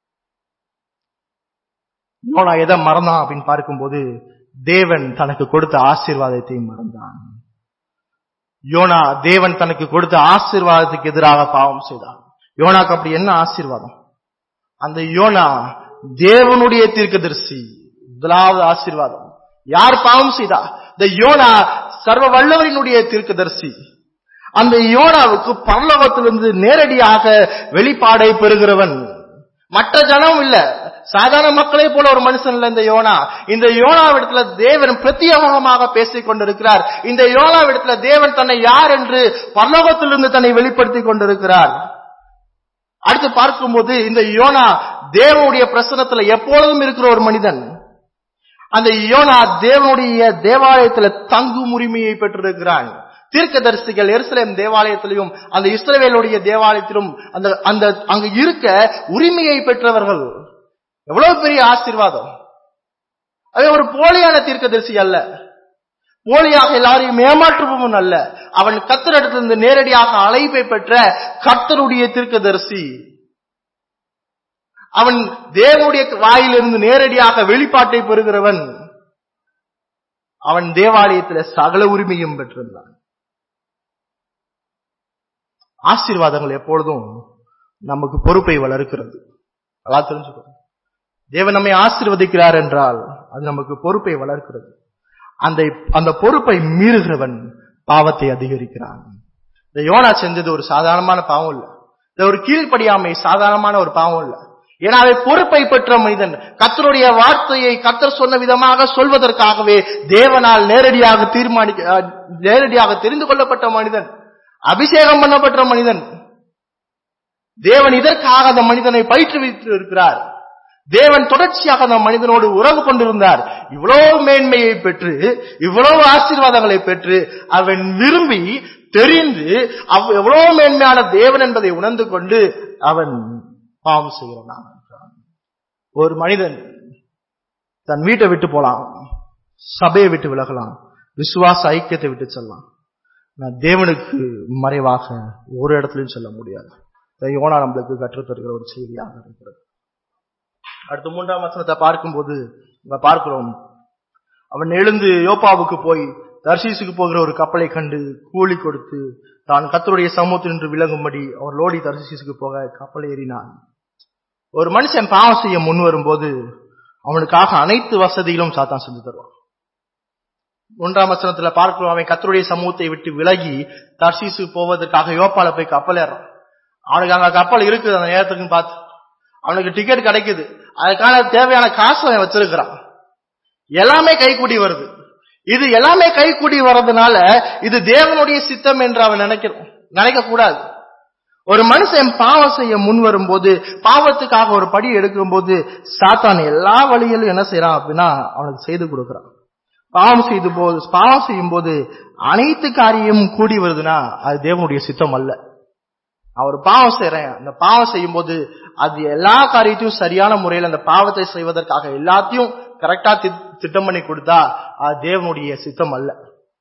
யோனா எதை மறந்தான் அப்படின்னு பார்க்கும்போது தேவன் தனக்கு கொடுத்த ஆசீர்வாதத்தை மறந்தான் யோனா தேவன் தனக்கு கொடுத்த ஆசீர்வாதத்துக்கு எதிராக பாவம் செய்தான் யோனாக்கு அப்படி என்ன ஆசீர்வாதம் அந்த யோனா தேவனுடைய தீர்க்கதரிசி முதலாவது ஆசீர்வாதம் யார் பாவம் செய்தா இந்த யோனா சர்வ வல்லவரினுடைய தீர்க்கதரிசி அந்த யோனாவுக்கு பரலோகத்திலிருந்து நேரடியாக வெளிப்பாடை பெறுகிறவன் மற்ற ஜனம் இல்ல சாதாரண மக்களே போல ஒரு மனுஷன் இல்ல இந்த யோனா இந்த யோனாவிடத்துல தேவன் பிரத்யேகமாக பேசிக் கொண்டிருக்கிறார் இந்த யோனாவிடத்துல தேவன் தன்னை யார் என்று பரலோகத்திலிருந்து தன்னை வெளிப்படுத்திக் கொண்டிருக்கிறார் அடுத்து பார்க்கும்போது இந்த யோனா தேவனுடைய பிரசனத்துல எப்பொழுதும் இருக்கிற ஒரு மனிதன் அந்த யோனா தேவனுடைய தேவாலயத்துல தங்கும் உரிமையை பெற்றிருக்கிறான் தீர்க்கதரிசிகள் எருசலேம் தேவாலயத்திலும் அந்த இஸ்ரவேலுடைய தேவாலயத்திலும் அந்த அந்த அங்கு இருக்க உரிமையை பெற்றவர்கள் எவ்வளவு பெரிய ஆசீர்வாதம் அது ஒரு போலியான தீர்க்கதரிசி அல்ல போலியாக எல்லாரையும் ஏமாற்றுபவன் அல்ல அவன் கத்தரிடத்திலிருந்து நேரடியாக அழைப்பை பெற்ற கர்த்தருடைய தீர்க்கதரிசி அவன் தேவனுடைய வாயிலிருந்து நேரடியாக வெளிப்பாட்டை பெறுகிறவன் அவன் தேவாலயத்தில் சகல உரிமையும் பெற்றிருந்தான் ஆசீர்வாதங்கள் எப்பொழுதும் நமக்கு பொறுப்பை வளர்க்கிறது அதான் தெரிஞ்சுக்கோ தேவன் நம்மை ஆசீர்வதிக்கிறார் என்றால் அது நமக்கு பொறுப்பை வளர்க்கிறது அந்த அந்த பொறுப்பை மீறுகிறவன் பாவத்தை அதிகரிக்கிறான் இந்த யோனா செஞ்சது ஒரு சாதாரணமான பாவம் இல்ல இந்த ஒரு கீழ்ப்படியாமை சாதாரணமான ஒரு பாவம் இல்ல ஏன்னா அவை பொறுப்பை பெற்ற மனிதன் கத்தருடைய வார்த்தையை கத்தர் சொன்ன விதமாக சொல்வதற்காகவே தேவனால் நேரடியாக தீர்மானிக்க அஹ், நேரடியாக தெரிந்து கொள்ளப்பட்ட மனிதன் அபிஷேகம் பண்ணப்பட்ட மனிதன் தேவன் இதற்காக அந்த மனிதனை பயிற்றுவித்து இருக்கிறார் தேவன் தொடர்ச்சியாக அந்த மனிதனோடு உறவு கொண்டிருந்தார் இவ்வளவு மேன்மையை பெற்று இவ்வளவு ஆசீர்வாதங்களை பெற்று அவன் விரும்பி தெரிந்து அவ் எவ்வளவு மேன்மையான தேவன் என்பதை உணர்ந்து கொண்டு அவன் பாவம் செய்கிறான் ஒரு மனிதன் தன் வீட்டை விட்டு போலாம் சபையை விட்டு விலகலாம் விசுவாச ஐக்கியத்தை விட்டு செல்லலாம் நான் தேவனுக்கு மறைவாக ஒரு இடத்துலயும் செல்ல முடியாது இதை யோனா நம்மளுக்கு கற்றுத் தருகிற ஒரு செய்தியாக இருக்கிறது அடுத்து மூன்றாம் வசனத்தை பார்க்கும்போது நம்ம பார்க்கிறோம் அவன் எழுந்து யோப்பாவுக்கு போய் தர்சீசுக்கு போகிற ஒரு கப்பலை கண்டு கூலி கொடுத்து தான் கத்தருடைய சமூகத்தில் நின்று விளங்கும்படி அவர் லோடி தர்சீசுக்கு போக கப்பல் ஏறினான் ஒரு மனுஷன் பாவம் செய்ய முன் வரும்போது அவனுக்காக அனைத்து வசதிகளும் சாத்தான் செஞ்சு தருவான் மூன்றாம் வசனத்துல பார்க்கிறோம் அவன் கத்தருடைய சமூகத்தை விட்டு விலகி தர்சீசு போவதற்காக யோப்பால போய் கப்பல் ஏறான் அவனுக்கு அங்க கப்பல் இருக்குது அந்த நேரத்துக்குன்னு பார்த்து அவனுக்கு டிக்கெட் கிடைக்குது அதுக்கான தேவையான காசு அவன் வச்சிருக்கிறான் எல்லாமே கைகூடி வருது இது எல்லாமே கைகூடி வர்றதுனால இது தேவனுடைய சித்தம் என்று அவன் நினைக்கிறான் நினைக்க கூடாது ஒரு மனுஷன் பாவம் செய்ய முன் வரும்போது பாவத்துக்காக ஒரு படி எடுக்கும்போது சாத்தான் எல்லா வழியிலும் என்ன செய்யறான் அப்படின்னா அவனுக்கு செய்து கொடுக்கறான் பாவம் செய்து போது பாவம் செய்யும் போது அனைத்து காரியமும் கூடி வருதுன்னா அது தேவனுடைய சித்தம் அல்ல அவர் பாவம் செய்யறேன் அந்த பாவம் செய்யும் போது அது எல்லா காரியத்தையும் சரியான முறையில் அந்த பாவத்தை செய்வதற்காக எல்லாத்தையும் கரெக்டா திட்டம் பண்ணி கொடுத்தா அது தேவனுடைய சித்தம் அல்ல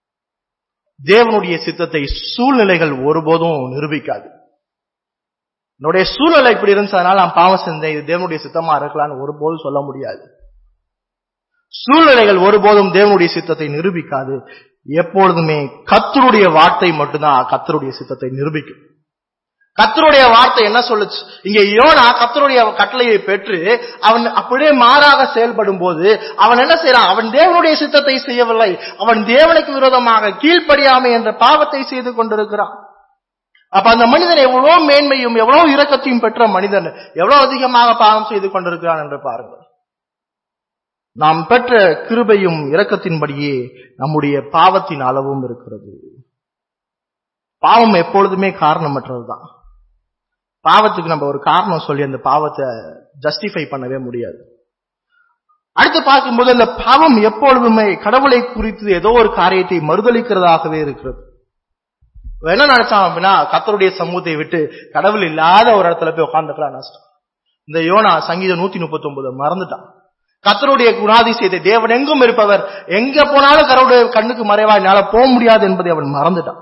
தேவனுடைய சித்தத்தை சூழ்நிலைகள் ஒருபோதும் நிரூபிக்காது என்னுடைய சூழ்நிலை இப்படி இருந்துச்சதுனால நான் பாவம் செஞ்சேன் இது தேவனுடைய சித்தமா இருக்கலாம்னு ஒருபோதும் சொல்ல முடியாது சூழ்நிலைகள் ஒருபோதும் தேவனுடைய சித்தத்தை நிரூபிக்காது எப்பொழுதுமே கத்தருடைய வார்த்தை மட்டும்தான் கத்தருடைய சித்தத்தை நிரூபிக்கும் கத்தருடைய வார்த்தை என்ன சொல்லுச்சு இங்க யோனா கத்தருடைய கட்டளையை பெற்று அவன் அப்படியே மாறாக செயல்படும் போது அவன் என்ன செய்யறான் அவன் தேவனுடைய சித்தத்தை செய்யவில்லை அவன் தேவனுக்கு விரோதமாக கீழ்ப்படியாமை என்ற பாவத்தை செய்து கொண்டிருக்கிறான் அப்ப அந்த மனிதன் எவ்வளவு மேன்மையும் எவ்வளவு இரக்கத்தையும் பெற்ற மனிதன் எவ்வளவு அதிகமாக பாவம் செய்து கொண்டிருக்கிறான் என்று பாருங்கள் நாம் பெற்ற கிருபையும் இரக்கத்தின்படியே நம்முடைய பாவத்தின் அளவும் இருக்கிறது பாவம் எப்பொழுதுமே காரணமற்றதுதான் பாவத்துக்கு நம்ம ஒரு காரணம் சொல்லி அந்த பாவத்தை ஜஸ்டிஃபை பண்ணவே முடியாது அடுத்து பார்க்கும்போது அந்த பாவம் எப்பொழுதுமே கடவுளை குறித்து ஏதோ ஒரு காரியத்தை மறுதளிக்கிறதாகவே இருக்கிறது இவன் என்ன நினைச்சான் அப்படின்னா கத்தருடைய சமூகத்தை விட்டு கடவுள் இல்லாத ஒரு இடத்துல போய் உட்காந்துக்கலாம் நஷ்டம் இந்த யோனா சங்கீதம் நூத்தி முப்பத்தி ஒன்பது மறந்துட்டான் கத்தருடைய குணாதிசயத்தை தேவன் எங்கும் இருப்பவர் எங்க போனாலும் கடவுளுடைய கண்ணுக்கு மறைவா என்னால போக முடியாது என்பதை அவன் மறந்துட்டான்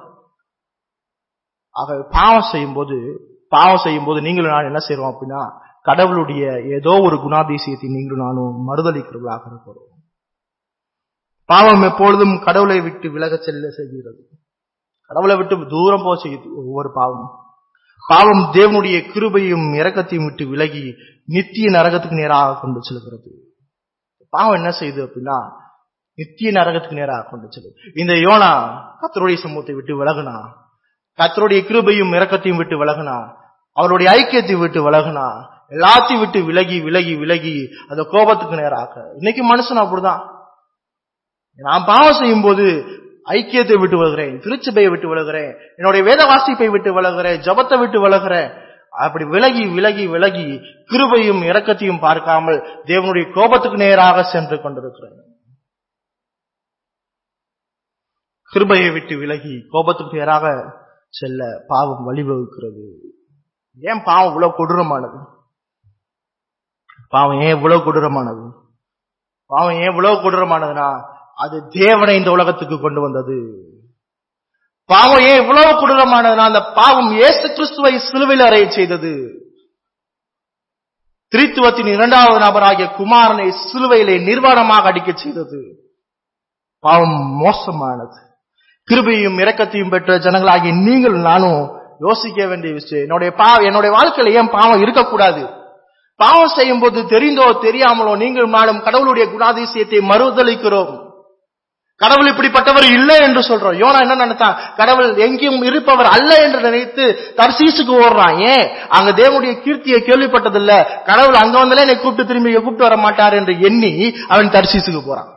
ஆக பாவம் செய்யும் போது பாவம் செய்யும் போது நீங்களும் நான் என்ன செய்றோம் அப்படின்னா கடவுளுடைய ஏதோ ஒரு குணாதிசயத்தை நீங்களும் நானும் மறுதளிக்கிறவர்களாக இருக்கிறோம் பாவம் எப்பொழுதும் கடவுளை விட்டு விலக செல்ல செய்கிறது கடவுளை விட்டு தூரம் போக செய்யுது ஒவ்வொரு பாவம் பாவம் தேவனுடைய கிருபையும் இரக்கத்தையும் விட்டு விலகி நித்திய நரகத்துக்கு நேராக கொண்டு செல்கிறது பாவம் என்ன செய்யுது அப்படின்னா நித்திய நரகத்துக்கு நேராக கொண்டு செல்லுது இந்த யோனா கத்தருடைய சமூகத்தை விட்டு விலகுனா கத்தருடைய கிருபையும் இரக்கத்தையும் விட்டு விலகுனா அவருடைய ஐக்கியத்தை விட்டு விலகுனா எல்லாத்தையும் விட்டு விலகி விலகி விலகி அந்த கோபத்துக்கு நேராக இன்னைக்கு மனுஷன் அப்படிதான் நான் பாவம் செய்யும் போது ஐக்கியத்தை விட்டு விலகிறேன் திருச்சபையை விட்டு விலகிறேன் என்னுடைய வேத வாசிப்பை விட்டு விலகிறேன் ஜபத்தை விட்டு விலகிறேன் அப்படி விலகி விலகி விலகி கிருபையும் இரக்கத்தையும் பார்க்காமல் தேவனுடைய கோபத்துக்கு நேராக சென்று கொண்டிருக்கிறேன் கிருபையை விட்டு விலகி கோபத்துக்கு நேராக செல்ல பாவம் வழிவகுக்கிறது ஏன் பாவம் இவ்வளவு கொடூரமானது பாவம் ஏன் இவ்வளவு கொடூரமானது பாவம் ஏன் இவ்வளவு கொடூரமானதுன்னா அது தேவனை இந்த உலகத்துக்கு கொண்டு வந்தது பாவம் ஏன் இவ்வளவு கொடூரமானதுன்னா அந்த பாவம் இயேசு கிறிஸ்துவை சிலுவையில் அறைய செய்தது திரித்துவத்தின் இரண்டாவது நபராகிய குமாரனை சிலுவையிலே நிர்வாணமாக அடிக்க செய்தது பாவம் மோசமானது கிருபையும் இரக்கத்தையும் பெற்ற ஜனங்களாகிய நீங்கள் நானும் யோசிக்க வேண்டிய விஷயம் என்னுடைய பா என்னுடைய வாழ்க்கையில ஏன் பாவம் இருக்கக்கூடாது பாவம் செய்யும் போது தெரிந்தோ தெரியாமலோ நீங்கள் நானும் கடவுளுடைய குணாதிசயத்தை மறுதளிக்கிறோம் கடவுள் இப்படிப்பட்டவர் இல்லை என்று சொல்றோம் யோனா என்ன நினைத்தான் கடவுள் எங்கேயும் இருப்பவர் அல்ல என்று நினைத்து தர்சீசுக்கு ஓடுறான் ஏன் அங்க தேவனுடைய கீர்த்தியை கேள்விப்பட்டதில்ல கடவுள் அங்க வந்தாலே என்னை கூப்பிட்டு திரும்பி இங்க கூப்பிட்டு வர மாட்டார் என்று எண்ணி அவன் தர்சீசுக்கு போறான்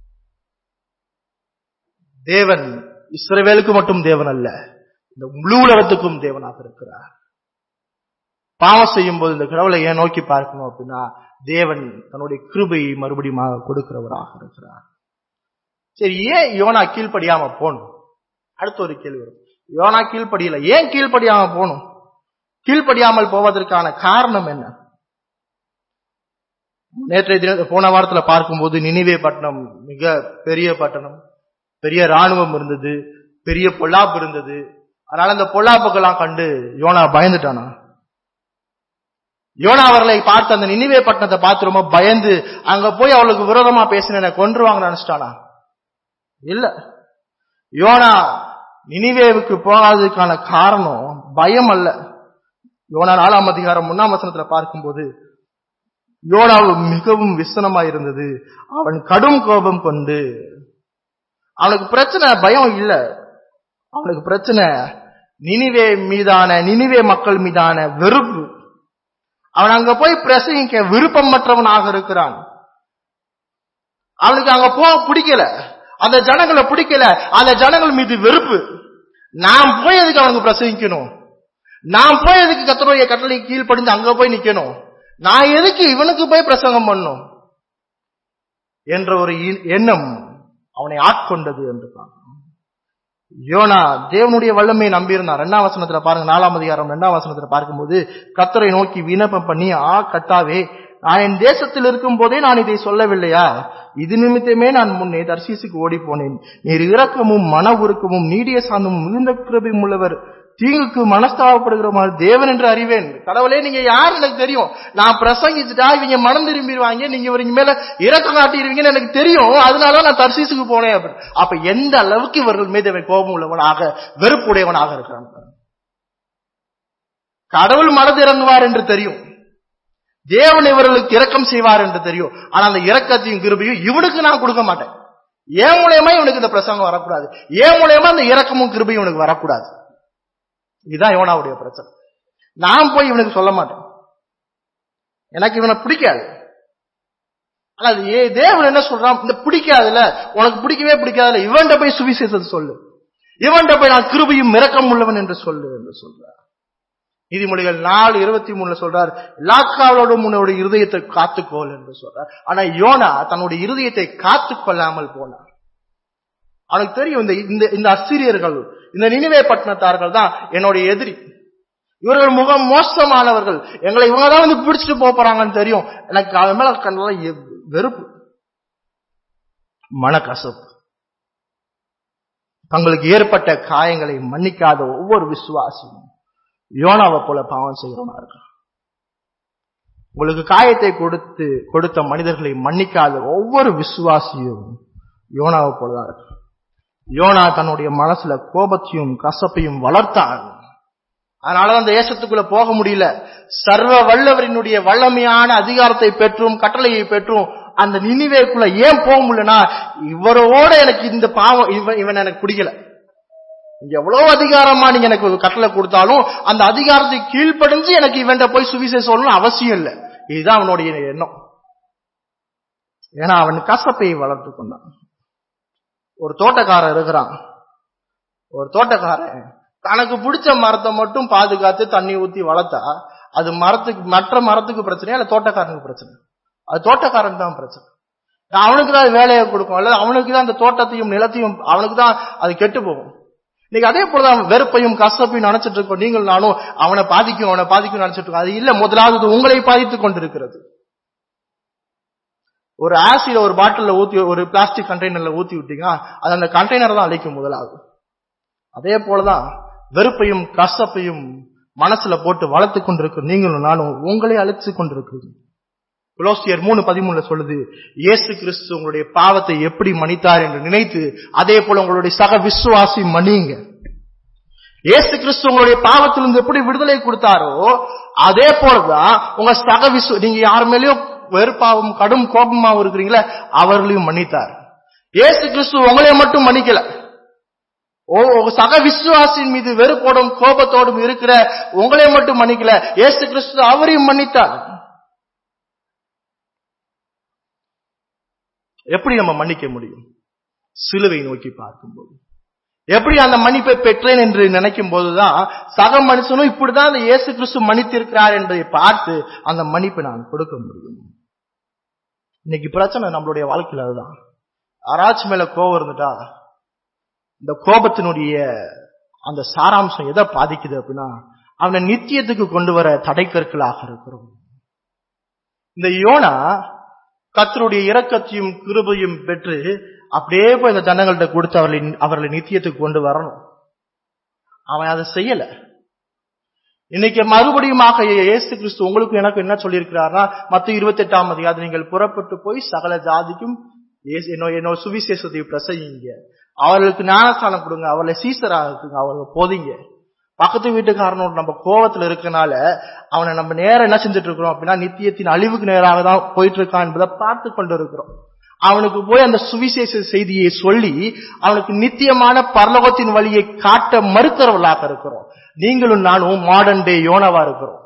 தேவன் இஸ்ரவேலுக்கு மட்டும் தேவன் அல்ல இந்த முழு உலகத்துக்கும் தேவனாக இருக்கிறார் பாவம் செய்யும் போது இந்த கடவுளை ஏன் நோக்கி பார்க்கணும் அப்படின்னா தேவன் தன்னுடைய கிருபையை மறுபடியும் கொடுக்கிறவராக இருக்கிறார் சரி ஏன் யோனா கீழ்ப்படியாம போகணும் அடுத்த ஒரு கேள்வி வரும் யோனா கீழ்ப்படியல ஏன் கீழ்ப்படியாம போகணும் கீழ்ப்படியாமல் போவதற்கான காரணம் என்ன நேற்றைய தின போன வாரத்துல பார்க்கும்போது நினைவே பட்டணம் மிக பெரிய பட்டணம் பெரிய ராணுவம் இருந்தது பெரிய பொல்லாப்பு இருந்தது அதனால அந்த பொல்லாப்புக்கெல்லாம் கண்டு யோனா பயந்துட்டானா யோனா அவர்களை பார்த்து அந்த நினைவே பட்டணத்தை பார்த்து ரொம்ப பயந்து அங்க போய் அவளுக்கு விரோதமா பேசின கொன்றுவாங்க நினைச்சிட்டானா இல்ல யோனா நினிவேவுக்கு போகாததுக்கான காரணம் பயம் அல்ல யோனா நாலாம் அதிகாரம் முன்னாம் வசனத்துல பார்க்கும்போது யோனாவு மிகவும் விசனமா இருந்தது அவன் கடும் கோபம் கொண்டு அவனுக்கு பிரச்சனை பயம் இல்ல அவனுக்கு பிரச்சனை நினிவே மீதான நினிவே மக்கள் மீதான வெறுப்பு அவன் அங்க போய் பிரசங்கிக்க விருப்பமற்றவனாக இருக்கிறான் அவனுக்கு அங்க போக பிடிக்கல அந்த ஜனங்களை பிடிக்கல அந்த ஜனங்கள் மீது வெறுப்பு நான் போய் எதுக்கு அவனுக்கு பிரசங்கிக்கணும் நான் போய் எதுக்கு கத்தருடைய கட்டளை கீழ்ப்படிந்து அங்க போய் நிக்கணும் நான் எதுக்கு இவனுக்கு போய் பிரசங்கம் பண்ணும் என்ற ஒரு எண்ணம் அவனை ஆட்கொண்டது என்று பார்க்கணும் யோனா தேவனுடைய வல்லமையை நம்பியிருந்தான் ரெண்டாம் வசனத்துல பாருங்க நாலாம் அதிகாரம் ரெண்டாம் வசனத்துல பார்க்கும்போது கத்தரை நோக்கி விண்ணப்பம் பண்ணி ஆ கத்தாவே நான் என் தேசத்தில் இருக்கும் போதே நான் இதை சொல்லவில்லையா இது நிமித்தமே நான் முன்னே தர்சீசுக்கு ஓடி போனேன் நீர் இரக்கமும் மன உருக்கமும் நீடிய சாந்தமும் மிகுந்த கிருபையும் உள்ளவர் தீங்குக்கு மனஸ்தாபப்படுகிற மாதிரி தேவன் என்று அறிவேன் கடவுளே நீங்க யார் எனக்கு தெரியும் நான் பிரசங்கிச்சுட்டா இவங்க மனம் திரும்பிடுவாங்க நீங்க இவங்க மேல இறக்கம் காட்டிடுவீங்கன்னு எனக்கு தெரியும் அதனால நான் தர்சீசுக்கு போனேன் அப்படின்னு. அப்ப எந்த அளவுக்கு இவர்கள் மீது இவன் கோபம் உள்ளவனாக வெறுப்புடையவனாக இருக்கிறான் பாருங்க. கடவுள் மனது இறங்குவார் என்று தெரியும் தேவன் இவர்களுக்கு இரக்கம் செய்வார் என்று தெரியும் ஆனா அந்த இரக்கத்தையும் கிருபையும் இவனுக்கு நான் கொடுக்க மாட்டேன் ஏன் மூலியமா இவனுக்கு இந்த பிரசங்கம் வரக்கூடாது ஏன் மூலியமா இந்த இரக்கமும் கிருபையும் இவனுக்கு வரக்கூடாது இதுதான் இவனாவுடைய பிரச்சனை நான் போய் இவனுக்கு சொல்ல மாட்டேன் எனக்கு இவனை பிடிக்காது ஆனா அது ஏ தேவன் என்ன சொல்றான் இந்த பிடிக்காதுல உனக்கு பிடிக்கவே பிடிக்காதுல இவன்கிட்ட போய் சுவிசேஷத்தை சொல்லு இவன்கிட்ட போய் நான் கிருபையும் இரக்கம் உள்ளவன் என்று சொல்லு என்று சொல்றார் நீதிமொழிகள் நாலு இருபத்தி மூணுல சொல்றார் லாக்காவோடும் உன்னோட இருதயத்தை காத்துக்கோள் என்று சொல்றார் ஆனா யோனா தன்னுடைய இருதயத்தை காத்துக் கொள்ளாமல் போனார் அவனுக்கு தெரியும் இந்த இந்த இந்த அசிரியர்கள் இந்த நினைவே பட்டணத்தார்கள் தான் என்னுடைய எதிரி இவர்கள் முகம் மோசமானவர்கள் எங்களை இவங்க தான் வந்து பிடிச்சிட்டு போப் போறாங்கன்னு தெரியும் எனக்கு அவன் மேல கண்டெல்லாம் எ- வெறுப்பு மனக்கசப்பு தங்களுக்கு ஏற்பட்ட காயங்களை மன்னிக்காத ஒவ்வொரு விசுவாசியும் யோனாவை போல பாவம் செய்கிறவனா இருக்கான் உங்களுக்கு காயத்தை கொடுத்து கொடுத்த மனிதர்களை மன்னிக்காத ஒவ்வொரு விசுவாசியும் யோனாவை போலதான் இருக்கு யோனா தன்னுடைய மனசுல கோபத்தையும் கசப்பையும் வளர்த்தான் அதனால அந்த தேசத்துக்குள்ள போக முடியல சர்வ வல்லவரினுடைய வல்லமையான அதிகாரத்தை பெற்றும் கட்டளையை பெற்றும் அந்த நினைவேக்குள்ள ஏன் போக முடியலனா இவரோட எனக்கு இந்த பாவம் இவன் இவன் எனக்கு பிடிக்கல நீங்க எவ்வளவு அதிகாரமா நீங்க எனக்கு ஒரு கட்டளை கொடுத்தாலும் அந்த அதிகாரத்தை கீழ்ப்படிஞ்சு எனக்கு இவன்ட்ட போய் சுவிசேஷம் சொல்லணும் அவசியம் இல்லை இதுதான் அவனுடைய எண்ணம் ஏன்னா அவன் கசப்பை வளர்த்து கொண்டான் ஒரு தோட்டக்காரன் இருக்கிறான் ஒரு தோட்டக்காரன் தனக்கு பிடிச்ச மரத்தை மட்டும் பாதுகாத்து தண்ணி ஊத்தி வளர்த்தா அது மரத்துக்கு மற்ற மரத்துக்கு பிரச்சனையா இல்ல தோட்டக்காரனுக்கு பிரச்சனை அது தோட்டக்காரன் தான் பிரச்சனை அவனுக்கு தான் வேலையை கொடுக்கும் அல்லது அவனுக்கு தான் அந்த தோட்டத்தையும் நிலத்தையும் அவனுக்கு தான் அது கெட்டு போகும் இன்னைக்கு அதே போலதான் வெறுப்பையும் கசப்பையும் நினைச்சிட்டு இருக்கோம் நீங்கள் நானும் அவனை பாதிக்கும் அவனை பாதிக்கும் நினைச்சிட்டு இருக்கோம் அது இல்ல முதலாவது இது உங்களை பாதித்துக் கொண்டிருக்கிறது ஒரு ஆசிட ஒரு பாட்டில்ல ஊத்தி ஒரு பிளாஸ்டிக் கண்டெய்னர்ல ஊத்தி விட்டீங்கன்னா அது அந்த கண்டெய்னர் தான் அழிக்கும் முதலாவது அதே போலதான் வெறுப்பையும் கசப்பையும் மனசுல போட்டு வளர்த்து கொண்டிருக்கிற நீங்களும் நானும் உங்களை அழைச்சு கொண்டிருக்கிறீங்க குலோசியர் மூணு பதிமூணுல சொல்லுது இயேசு கிறிஸ்து உங்களுடைய பாவத்தை எப்படி மன்னித்தார் என்று நினைத்து அதே போல உங்களுடைய சக விசுவாசி மன்னிங்க இயேசு கிறிஸ்து உங்களுடைய பாவத்திலிருந்து எப்படி விடுதலை கொடுத்தாரோ அதே போலதான் உங்க சக விசு நீங்க யார் மேலயும் வெறுப்பாவும் கடும் கோபமாவும் இருக்கிறீங்களா அவர்களையும் மன்னித்தார் இயேசு கிறிஸ்து உங்களை மட்டும் மன்னிக்கல ஓ உங்க சக விசுவாசின் மீது வெறுப்போடும் கோபத்தோடும் இருக்கிற உங்களை மட்டும் மன்னிக்கல இயேசு கிறிஸ்து அவரையும் மன்னித்தார் எப்படி நம்ம மன்னிக்க முடியும் சிலுவை நோக்கி பார்க்கும்போது எப்படி அந்த மன்னிப்பை பெற்றேன் என்று நினைக்கும் போதுதான் சக மனுஷனும் இப்படிதான் அந்த இயேசு கிறிஸ்து மன்னித்திருக்கிறார் என்பதை பார்த்து அந்த மன்னிப்பை நான் கொடுக்க முடியும் இன்னைக்கு பிரச்சனை நம்மளுடைய வாழ்க்கையில அதுதான் யாராச்சும் மேல கோபம் இருந்துட்டா இந்த கோபத்தினுடைய அந்த சாராம்சம் எதை பாதிக்குது அப்படின்னா அவனை நித்தியத்துக்கு கொண்டு வர தடைக்கற்களாக இருக்கிறோம் இந்த யோனா கத்தருடைய இரக்கத்தையும் கிருபையும் பெற்று அப்படியே போய் இந்த ஜனங்கள்ட்ட கொடுத்து அவர்களை அவர்களை நித்தியத்துக்கு கொண்டு வரணும் அவன் அதை செய்யல இன்னைக்கு மறுபடியுமாக இயேசு கிறிஸ்து உங்களுக்கு எனக்கு என்ன சொல்லியிருக்கிறார்னா மத்த இருபத்தி எட்டாம் அதிகாரம் நீங்கள் புறப்பட்டு போய் சகல ஜாதிக்கும் இயேசு- என்னோ என்னோட சுவிசேஷத்தை பிரசங்கிங்க அவர்களுக்கு ஞானஸ்தானம் கொடுங்க அவர்களை சீசராக்குங்க அவர்களை போதிங்க பக்கத்து வீட்டுக்காரனோட நம்ம கோவத்துல இருக்கனால அவனை நம்ம நேரம் என்ன செஞ்சுட்டு இருக்கிறோம் அப்படின்னா நித்தியத்தின் அழிவுக்கு நேராக தான் போயிட்டு இருக்கான் என்பதை பார்த்து கொண்டு இருக்கிறோம் அவனுக்கு போய் அந்த சுவிசேஷ செய்தியை சொல்லி அவனுக்கு நித்தியமான பரலோகத்தின் வழியை காட்ட மறுக்கிறவர்களாக இருக்கிறோம் நீங்களும் நானும் மாடர்ன் டே யோனவா இருக்கிறோம்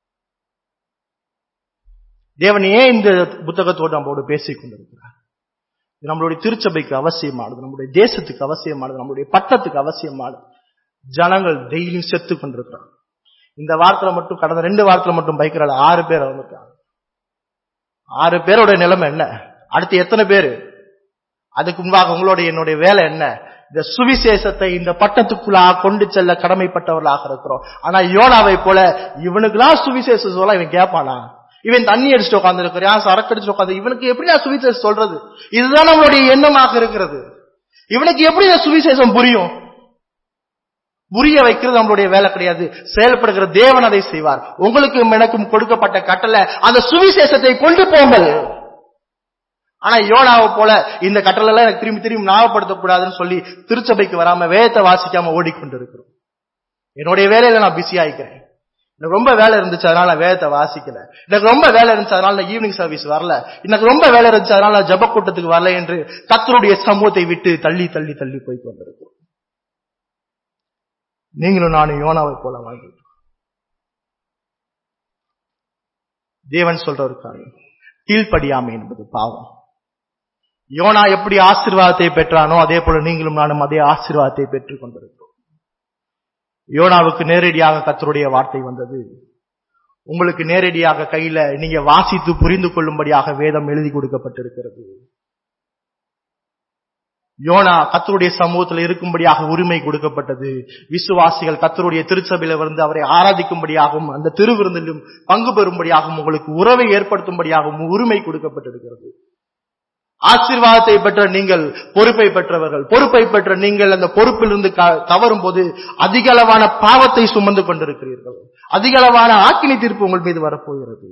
தேவன் ஏன் இந்த புத்தகத்தோடு நம்மளோடு பேசிக் கொண்டிருக்கிறார் இது நம்மளுடைய திருச்சபைக்கு அவசியமானது நம்முடைய தேசத்துக்கு அவசியமானது நம்மளுடைய பட்டத்துக்கு அவசியமானது ஜனங்கள் டெய்லியும் செத்து கொண்டிருக்கிறாங்க இந்த வாரத்துல மட்டும் கடந்த ரெண்டு வாரத்துல மட்டும் பைக்கரால ஆறு பேர் வந்துட்டாங்க ஆறு பேரோட நிலைமை என்ன அடுத்து எத்தனை பேரு அதுக்கு முன்பாக உங்களுடைய என்னுடைய வேலை என்ன இந்த சுவிசேஷத்தை இந்த பட்டத்துக்குள்ளாக கொண்டு செல்ல கடமைப்பட்டவர்களாக இருக்கிறோம் ஆனா யோனாவை போல இவனுக்குலாம் சுவிசேஷம் சொல்ல இவன் கேட்பானா இவன் தண்ணி அடிச்சுட்டு உட்கார்ந்து இருக்கிறான் சரக்கு அடிச்சுட்டு உட்காந்து இவனுக்கு எப்படி நான் சுவிசேஷம் சொல்றது இதுதான் நம்மளுடைய எண்ணமாக இருக்கிறது இவனுக்கு எப்படி இந்த சுவிசேஷம் புரியும் புரிய வைக்கிறது நம்மளுடைய வேலை கிடையாது செயல்படுகிற தேவன் அதை செய்வார் உங்களுக்கும் எனக்கும் கொடுக்கப்பட்ட கட்டளை அந்த சுவிசேஷத்தை கொண்டு போங்கள் ஆனா யோனாவை போல இந்த கட்டளை எல்லாம் எனக்கு திரும்பி திரும்பி ஞாபகப்படுத்தக்கூடாதுன்னு சொல்லி திருச்சபைக்கு வராம வேதத்தை வாசிக்காம ஓடிக்கொண்டிருக்கிறோம் என்னுடைய வேலையில நான் பிஸி ஆயிக்கிறேன் எனக்கு ரொம்ப வேலை இருந்துச்சு அதனால நான் வேதத்தை வாசிக்கல எனக்கு ரொம்ப வேலை இருந்துச்சு அதனால நான் ஈவினிங் சர்வீஸ் வரல எனக்கு ரொம்ப வேலை இருந்துச்சு அதனால நான் ஜப கூட்டத்துக்கு வரல என்று கத்தருடைய சமூகத்தை விட்டு தள்ளி தள்ளி தள்ளி போய் கொண்டிருக்கிறோம் நீங்களும் நானும் யோனாவை போல வாழ்ந்து தேவன் சொல்ற ஒரு காரியம் கீழ்ப்படியாமை என்பது பாவம் யோனா எப்படி ஆசீர்வாதத்தை பெற்றானோ அதே போல நீங்களும் நானும் அதே ஆசீர்வாதத்தை பெற்றுக் கொண்டிருக்கிறோம் யோனாவுக்கு நேரடியாக கத்தருடைய வார்த்தை வந்தது உங்களுக்கு நேரடியாக கையில நீங்க வாசித்து புரிந்து கொள்ளும்படியாக வேதம் எழுதி கொடுக்கப்பட்டிருக்கிறது யோனா கத்தருடைய சமூகத்தில் இருக்கும்படியாக உரிமை கொடுக்கப்பட்டது விசுவாசிகள் கத்தருடைய திருச்சபையில வந்து அவரை ஆராதிக்கும்படியாகவும் அந்த திருவிருந்திலும் பங்கு பெறும்படியாகவும் உங்களுக்கு உறவை ஏற்படுத்தும்படியாகவும் உரிமை கொடுக்கப்பட்டிருக்கிறது ஆசீர்வாதத்தை பெற்ற நீங்கள் பொறுப்பை பெற்றவர்கள் பொறுப்பை பெற்ற நீங்கள் அந்த பொறுப்பிலிருந்து க- தவறும் போது அதிக அளவான பாவத்தை சுமந்து கொண்டிருக்கிறீர்கள் அதிக அளவான ஆக்கினி தீர்ப்பு உங்கள் மீது வரப்போகிறது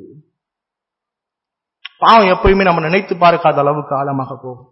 பாவம் எப்பயுமே நம்ம நினைத்து பார்க்காத அளவுக்கு ஆழமாக போகும்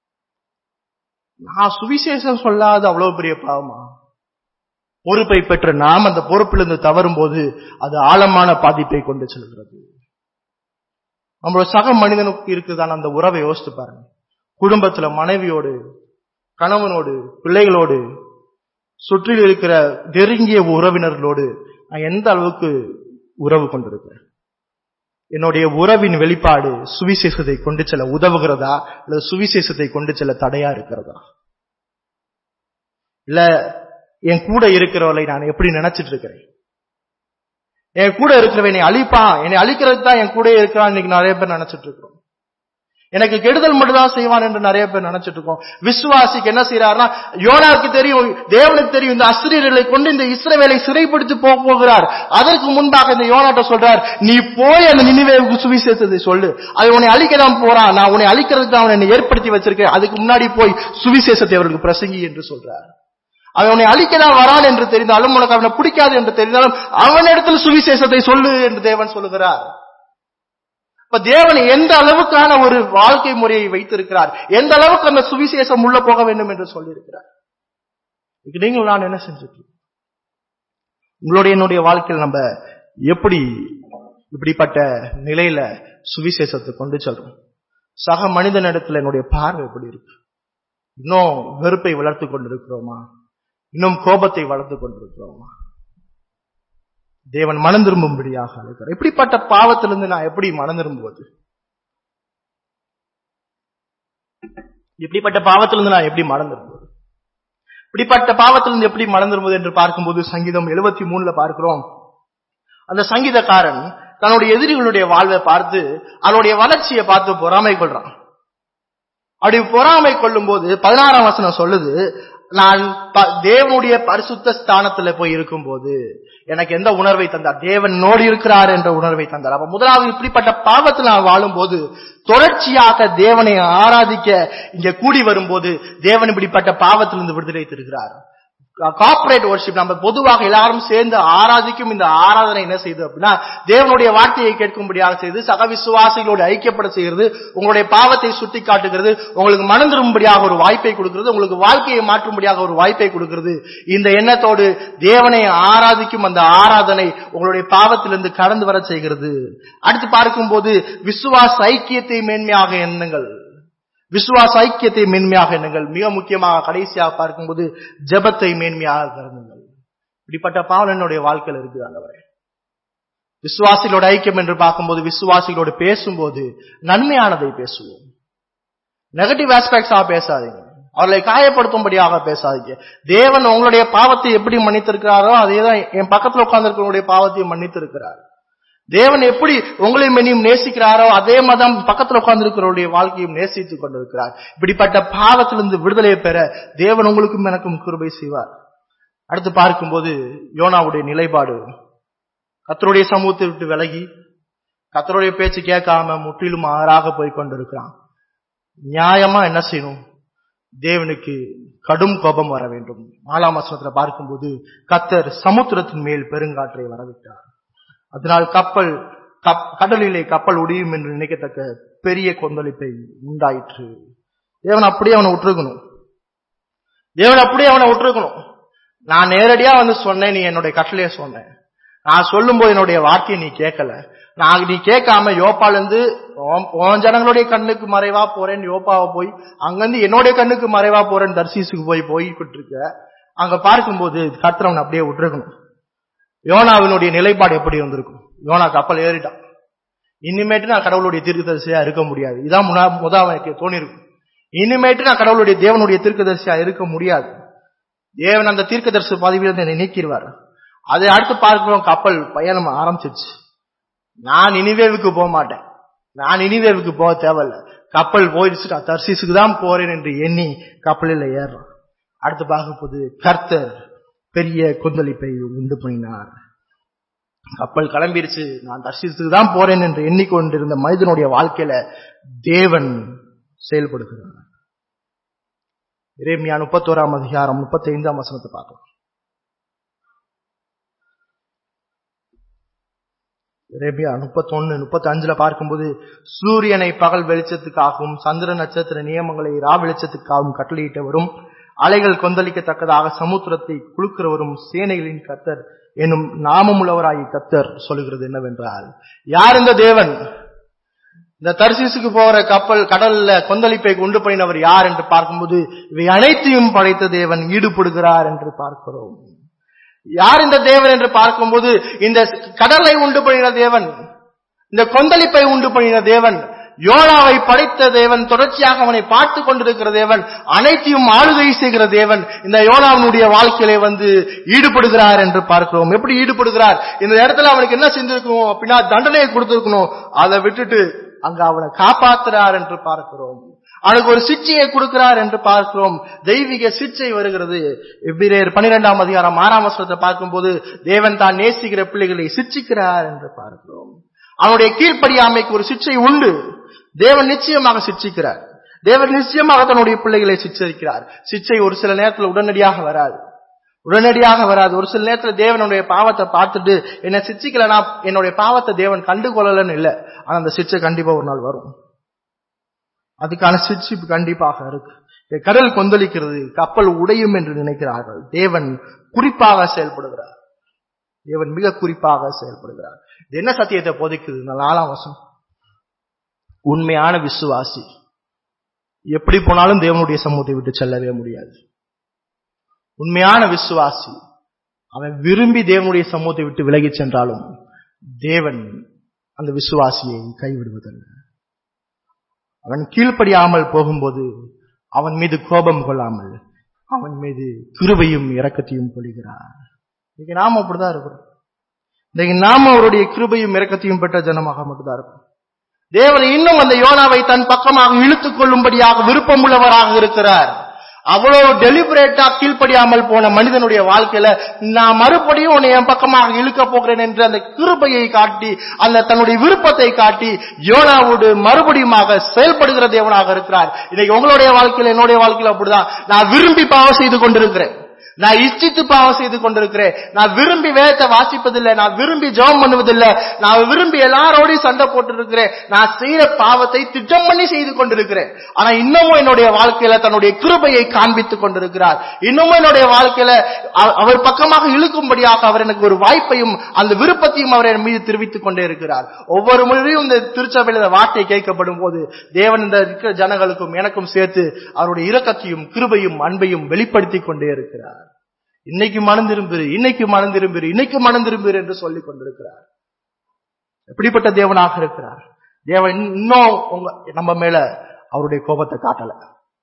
நான் சுவிசேஷம் சொல்லாத அவ்வளவு பெரிய பாவமா பொறுப்பை பெற்ற நாம் அந்த பொறுப்பிலிருந்து தவறும் போது அது ஆழமான பாதிப்பை கொண்டு செல்கிறது நம்மளோட சக மனிதனுக்கு இருக்குதான அந்த உறவை யோசித்து பாருங்க குடும்பத்துல மனைவியோடு கணவனோடு பிள்ளைகளோடு சுற்றில் இருக்கிற நெருங்கிய உறவினர்களோடு நான் எந்த அளவுக்கு உறவு கொண்டிருக்கிறேன் என்னுடைய உறவின் வெளிப்பாடு சுவிசேஷத்தை கொண்டு செல்ல உதவுகிறதா இல்ல சுவிசேஷத்தை கொண்டு செல்ல தடையா இருக்கிறதா இல்ல என் கூட இருக்கிறவளை நான் எப்படி நினைச்சிட்டு இருக்கிறேன் என் கூட இருக்கிறவன் என்னை அழிப்பான் என்னை அழிக்கிறதுக்கு தான் என் கூட இருக்கிறான் இன்னைக்கு நிறைய பேர் நினைச்சிட்டு இருக்கிறோம் எனக்கு கெடுதல் மட்டும் தான் செய்வான் என்று நிறைய பேர் நினைச்சிட்டு இருக்கோம் விசுவாசிக்கு என்ன செய்யறாருன்னா யோனாவுக்கு தெரியும் தேவனுக்கு தெரியும் இந்த அசிரியர்களை கொண்டு இந்த இஸ்ரவேலை சிறைப்படுத்தி போக போகிறார் அதற்கு முன்பாக இந்த யோனாட்ட சொல்றார் நீ போய் அந்த நினைவேவுக்கு சுவிசேஷத்தை சொல்லு அது உன்னை அழிக்க தான் போறான் நான் உன்னை அழிக்கிறதுக்கு தான் அவனை என்னை ஏற்படுத்தி வச்சிருக்கேன் அதுக்கு முன்னாடி போய் சுவிசேஷத்தை அவருக்கு பிரசங்கி என்று சொல்றார் அவன் உன்னை அழிக்கதான் வரான் என்று தெரிந்தாலும் உனக்கு அவனை பிடிக்காது என்று தெரிந்தாலும் அவனிடத்தில் சுவிசேஷத்தை சொல்லு என்று தேவன் சொல்லுகிறார் இப்ப தேவன் எந்த அளவுக்கான ஒரு வாழ்க்கை முறையை வைத்திருக்கிறார் எந்த அளவுக்கு அந்த சுவிசேஷம் உள்ள போக வேண்டும் என்று சொல்லியிருக்கிறார் இதுக்கு நீங்கள் நான் என்ன செஞ்சுட்டு இருக்கோம்? உங்களுடைய என்னுடைய வாழ்க்கையில் நம்ம எப்படி இப்படிப்பட்ட நிலையில சுவிசேஷத்தை கொண்டு செல்றோம் சக மனிதனிடத்துல என்னுடைய பார்வை எப்படி இருக்கு இன்னும் வெறுப்பை வளர்த்து கொண்டிருக்கிறோமா இன்னும் கோபத்தை வளர்த்து கொண்டிருக்கிறோமா தேவன் மனம் திரும்பும்படியாக அழைக்கிறார் இப்படிப்பட்ட பாவத்திலிருந்து நான் எப்படி மனம் திரும்புவது இப்படிப்பட்ட பாவத்திலிருந்து நான் எப்படி மனம் திரும்புவது இப்படிப்பட்ட பாவத்திலிருந்து எப்படி மனம் திரும்புவது என்று பார்க்கும்போது சங்கீதம் எழுபத்தி மூணுல பார்க்கிறோம் அந்த சங்கீதக்காரன் தன்னுடைய எதிரிகளுடைய வாழ்வை பார்த்து அவனுடைய வளர்ச்சியை பார்த்து பொறாமை கொள்றான் அப்படி பொறாமை கொள்ளும் போது பதினாறாம் வசனம் சொல்லுது நான் ப- தேவனுடைய பரிசுத்த ஸ்தானத்துல போய் இருக்கும்போது எனக்கு எந்த உணர்வை தந்தார் தேவனோடு இருக்கிறார் என்ற உணர்வை தந்தார் அப்ப முதலாவது இப்படிப்பட்ட பாவத்தில் நான் வாழும்போது தொடர்ச்சியாக தேவனை ஆராதிக்க இங்க கூடி வரும்போது தேவன் இப்படிப்பட்ட பாவத்திலிருந்து விடுதலை தருகிறார் கார்பரேட் worship நம்ம பொதுவாக எல்லாரும் சேர்ந்து ஆராதிக்கும் இந்த ஆராதனை என்ன செய்யுது அப்படின்னா தேவனுடைய வார்த்தையை கேட்கும்படியாக செய்து சக விசுவாசிகளோடு ஐக்கியப்பட செய்கிறது உங்களுடைய பாவத்தை சுட்டி காட்டுகிறது உங்களுக்கு மனம் திரும்பும்படியாக ஒரு வாய்ப்பை கொடுக்கிறது உங்களுக்கு வாழ்க்கையை மாற்றும்படியாக ஒரு வாய்ப்பை கொடுக்கிறது இந்த எண்ணத்தோடு தேவனை ஆராதிக்கும் அந்த ஆராதனை உங்களுடைய பாவத்திலிருந்து கடந்து வர செய்கிறது அடுத்து பார்க்கும்போது விசுவாச ஐக்கியத்தை மேன்மையாக எண்ணுங்கள் விசுவாச ஐக்கியத்தை மேன்மையாக எண்ணுங்கள் மிக முக்கியமாக கடைசியாக பார்க்கும்போது ஜெபத்தை மேன்மையாக கருதுங்கள் இப்படிப்பட்ட பாவம் என்னுடைய வாழ்க்கையில் இருக்குது ஆண்டவரே விசுவாசிகளோட ஐக்கியம் என்று பார்க்கும்போது விசுவாசிகளோடு பேசும்போது நன்மையானதை பேசுவோம் நெகட்டிவ் ஆஸ்பெக்ட்ஸா பேசாதீங்க அவர்களை காயப்படுத்தும்படியாக பேசாதீங்க தேவன் உங்களுடைய பாவத்தை எப்படி மன்னித்திருக்கிறாரோ அதே தான் என் பக்கத்துல உட்கார்ந்திருக்கிறவங்களுடைய பாவத்தையும் மன்னித்திருக்கிறார் தேவன் எப்படி உங்களையும் என்னையும் நேசிக்கிறாரோ அதே மதம் பக்கத்துல உட்கார்ந்திருக்கிறவருடைய வாழ்க்கையும் நேசித்துக் கொண்டிருக்கிறார் இப்படிப்பட்ட பாவத்திலிருந்து விடுதலை பெற தேவன் உங்களுக்கும் எனக்கும் கிருபை செய்வார் அடுத்து பார்க்கும்போது யோனாவுடைய நிலைப்பாடு கத்தருடைய சமூகத்தை விட்டு விலகி கத்தருடைய பேச்சு கேட்காம முற்றிலும் ஆறாக போய் கொண்டிருக்கிறான் நியாயமா என்ன செய்யணும் தேவனுக்கு கடும் கோபம் வர வேண்டும் நாலாம் வசனத்துல பார்க்கும்போது கத்தர் சமுத்திரத்தின் மேல் பெருங்காற்றை வரவிட்டார் அதனால் கப்பல் கப்- கடலிலே கப்பல் உடையும் என்று நினைக்கத்தக்க பெரிய கொந்தளிப்பை உண்டாயிற்று தேவன் அப்படியே அவனை விட்டுருக்கணும் தேவன் அப்படியே அவனை விட்டுருக்கணும் நான் நேரடியா வந்து சொன்னேன் நீ என்னுடைய கட்டளைய சொன்னேன் நான் சொல்லும்போது என்னுடைய வார்த்தையை நீ கேட்கல நான் நீ கேட்காம யோப்பால இருந்து உன் உன் ஜனங்களுடைய கண்ணுக்கு மறைவா போறேன் யோப்பாவை போய் அங்கிருந்து என்னுடைய கண்ணுக்கு மறைவா போறேன் தர்சீசுக்கு போய் போய்கிட்டு இருக்க அங்க பார்க்கும்போது கத்திரவன் அப்படியே விட்டுருக்கணும் யோனாவினுடைய நிலைப்பாடு எப்படி வந்திருக்கும் யோனா கப்பல் ஏறிட்டான் இனிமேட்டு நான் கடவுளுடைய தீர்க்கதரிசியா இருக்க முடியாது இதான் முன்னா முதல் எனக்கு தோணிருக்கும் இனிமேட்டு நான் கடவுளுடைய தேவனுடைய தீர்க்கதரிசியா இருக்க முடியாது தேவன் அந்த தீர்க்கதரிசி பதவியிலிருந்து என்னை நீக்கிடுவார் அதை அடுத்து பார்க்கிறோம் கப்பல் பயணம் ஆரம்பிச்சிருச்சு நான் இனிவேவுக்கு போக மாட்டேன் நான் இனிவேவுக்கு போக தேவையில்ல கப்பல் போயிடுச்சு நான் தர்சீசுக்கு தான் போறேன் என்று எண்ணி கப்பலில் ஏறுறான் அடுத்து பார்க்கும்போது கர்த்தர் பெரிய கொந்தளிப்பை உண்டு பண்ணினார் கப்பல் கிளம்பிருச்சு நான் தர்சித்துக்கு தான் போறேன் என்று எண்ணிக்கொண்டிருந்த மனிதனுடைய வாழ்க்கையில தேவன் செயல்படுகிறார் இறைமையா முப்பத்தோராம் அதிகாரம் முப்பத்தி ஐந்தாம் வசனத்தை பார்க்கலாம் இறைமையா முப்பத்தொன்னு முப்பத்தி அஞ்சுல பார்க்கும்போது சூரியனை பகல் வெளிச்சத்துக்காகவும் சந்திர நட்சத்திர நியமங்களை ரா வெளிச்சத்துக்காகவும் கட்டளையிட்டவரும் அலைகள் கொந்தளிக்கத்தக்கதாக சமுத்திரத்தை குலுக்கிறவரும் சேனைகளின் கத்தர் என்னும் நாமமுள்ளவராகி கத்தர் சொல்லுகிறது என்னவென்றால் யார் இந்த தேவன் இந்த தர்சீசுக்கு போகிற கப்பல் கடல்ல கொந்தளிப்பை உண்டு பண்ணினவர் யார் என்று பார்க்கும்போது இவை அனைத்தையும் படைத்த தேவன் ஈடுபடுகிறார் என்று பார்க்கிறோம் யார் இந்த தேவன் என்று பார்க்கும்போது இந்த கடலை உண்டு பண்ணின தேவன் இந்த கொந்தளிப்பை உண்டு பண்ணின தேவன் யோனாவை படைத்த தேவன் தொடர்ச்சியாக அவனை பார்த்து கொண்டிருக்கிற தேவன் அனைத்தையும் ஆளுகை செய்கிற தேவன் இந்த யோனாவினுடைய வாழ்க்கையிலே வந்து ஈடுபடுகிறார் என்று பார்க்கிறோம் எப்படி ஈடுபடுகிறார் இந்த இடத்துல அவனுக்கு என்ன செஞ்சிருக்கணும் அப்படின்னா தண்டனையை கொடுத்திருக்கணும் அதை விட்டுட்டு அங்க அவனை காப்பாத்துறார் என்று பார்க்கிறோம் அவனுக்கு ஒரு சிச்சையை கொடுக்கிறார் என்று பார்க்கிறோம் தெய்வீக சிச்சை வருகிறது எவ்விரேர் பனிரெண்டாம் அதிகாரம் ஆறாம் வருஷத்தை பார்க்கும்போது தேவன் தான் நேசிக்கிற பிள்ளைகளை சிச்சிக்கிறார் என்று பார்க்கிறோம் அவனுடைய கீழ்ப்படியாமைக்கு ஒரு சிச்சை உண்டு தேவன் நிச்சயமாக சிச்சிக்கிறார் தேவன் நிச்சயமாக தன்னுடைய பிள்ளைகளை சிச்சரிக்கிறார் சிச்சை ஒரு சில நேரத்தில் உடனடியாக வராது உடனடியாக வராது ஒரு சில நேரத்துல தேவனுடைய பாவத்தை பார்த்துட்டு என்ன சிச்சிக்கலனா என்னுடைய பாவத்தை தேவன் கண்டுகொள்ளலன்னு இல்ல ஆனா அந்த சிச்சை கண்டிப்பா ஒரு நாள் வரும் அதுக்கான சிச்சு கண்டிப்பாக இருக்கு கடல் கொந்தளிக்கிறது கப்பல் உடையும் என்று நினைக்கிறார்கள் தேவன் குறிப்பாக செயல்படுகிறார் தேவன் மிக குறிப்பாக செயல்படுகிறார் இது என்ன சத்தியத்தை போதிக்குது இந்த நாலாம் வசம் உண்மையான விசுவாசி எப்படி போனாலும் தேவனுடைய சமூகத்தை விட்டு செல்லவே முடியாது உண்மையான விசுவாசி அவன் விரும்பி தேவனுடைய சமூகத்தை விட்டு விலகி சென்றாலும் தேவன் அந்த விசுவாசியை கைவிடுவதில்லை அவன் கீழ்ப்படியாமல் போகும்போது அவன் மீது கோபம் கொள்ளாமல் அவன் மீது கிருபையும் இரக்கத்தையும் பொழிகிறார் இன்னைக்கு நாம அப்படிதான் இருக்கிறோம் இன்னைக்கு நாம அவருடைய கிருபையும் இரக்கத்தையும் பெற்ற ஜனமாக மட்டும்தான் இருக்கும் தேவன் இன்னும் அந்த யோனாவை தன் பக்கமாக இழுத்துக் கொள்ளும்படியாக விருப்பம் உள்ளவராக இருக்கிறார் அவ்வளவு டெலிபரேட்டா கீழ்ப்படியாமல் போன மனிதனுடைய வாழ்க்கையில நான் மறுபடியும் உன்னை என் பக்கமாக இழுக்க போகிறேன் என்று அந்த கிருபையை காட்டி அந்த தன்னுடைய விருப்பத்தை காட்டி யோனாவோடு மறுபடியுமாக செயல்படுகிற தேவனாக இருக்கிறார் இன்னைக்கு உங்களுடைய வாழ்க்கையில என்னுடைய வாழ்க்கையில அப்படிதான் நான் விரும்பி பாவம் செய்து கொண்டிருக்கிறேன் நான் இச்சித்து பாவம் செய்து கொண்டிருக்கிறேன் நான் விரும்பி வேதத்தை வாசிப்பதில்லை நான் விரும்பி ஜெபம் பண்ணுவதில்லை நான் விரும்பி எல்லாரோடையும் சண்டை போட்டு இருக்கிறேன் நான் செய்யற பாவத்தை திட்டம் பண்ணி செய்து கொண்டிருக்கிறேன் ஆனா இன்னமும் என்னுடைய வாழ்க்கையில தன்னுடைய கிருபையை காண்பித்துக் கொண்டிருக்கிறார் இன்னமும் என்னுடைய வாழ்க்கையில அவ- அவர் பக்கமாக இழுக்கும்படியாக அவர் எனக்கு ஒரு வாய்ப்பையும் அந்த விருப்பத்தையும் அவர் என் மீது தெரிவித்துக் கொண்டே இருக்கிறார் ஒவ்வொரு முறையும் இந்த திருச்சபையில் இந்த வார்த்தை கேட்கப்படும் போது தேவன் இந்த இருக்கிற ஜனங்களுக்கும் எனக்கும் சேர்த்து அவருடைய இரக்கத்தையும் கிருபையும் அன்பையும் வெளிப்படுத்திக் கொண்டே இருக்கிறார் இன்னைக்கு மனம் திரும்பிரு இன்னைக்கு மனம் திரும்பிரு இன்னைக்கு மனம் திரும்பிரு என்று சொல்லிக் கொண்டிருக்கிறார் எப்படிப்பட்ட தேவனாக இருக்கிறார் தேவன் இன்னும் உங்க நம்ம மேல அவருடைய கோபத்தை காட்டல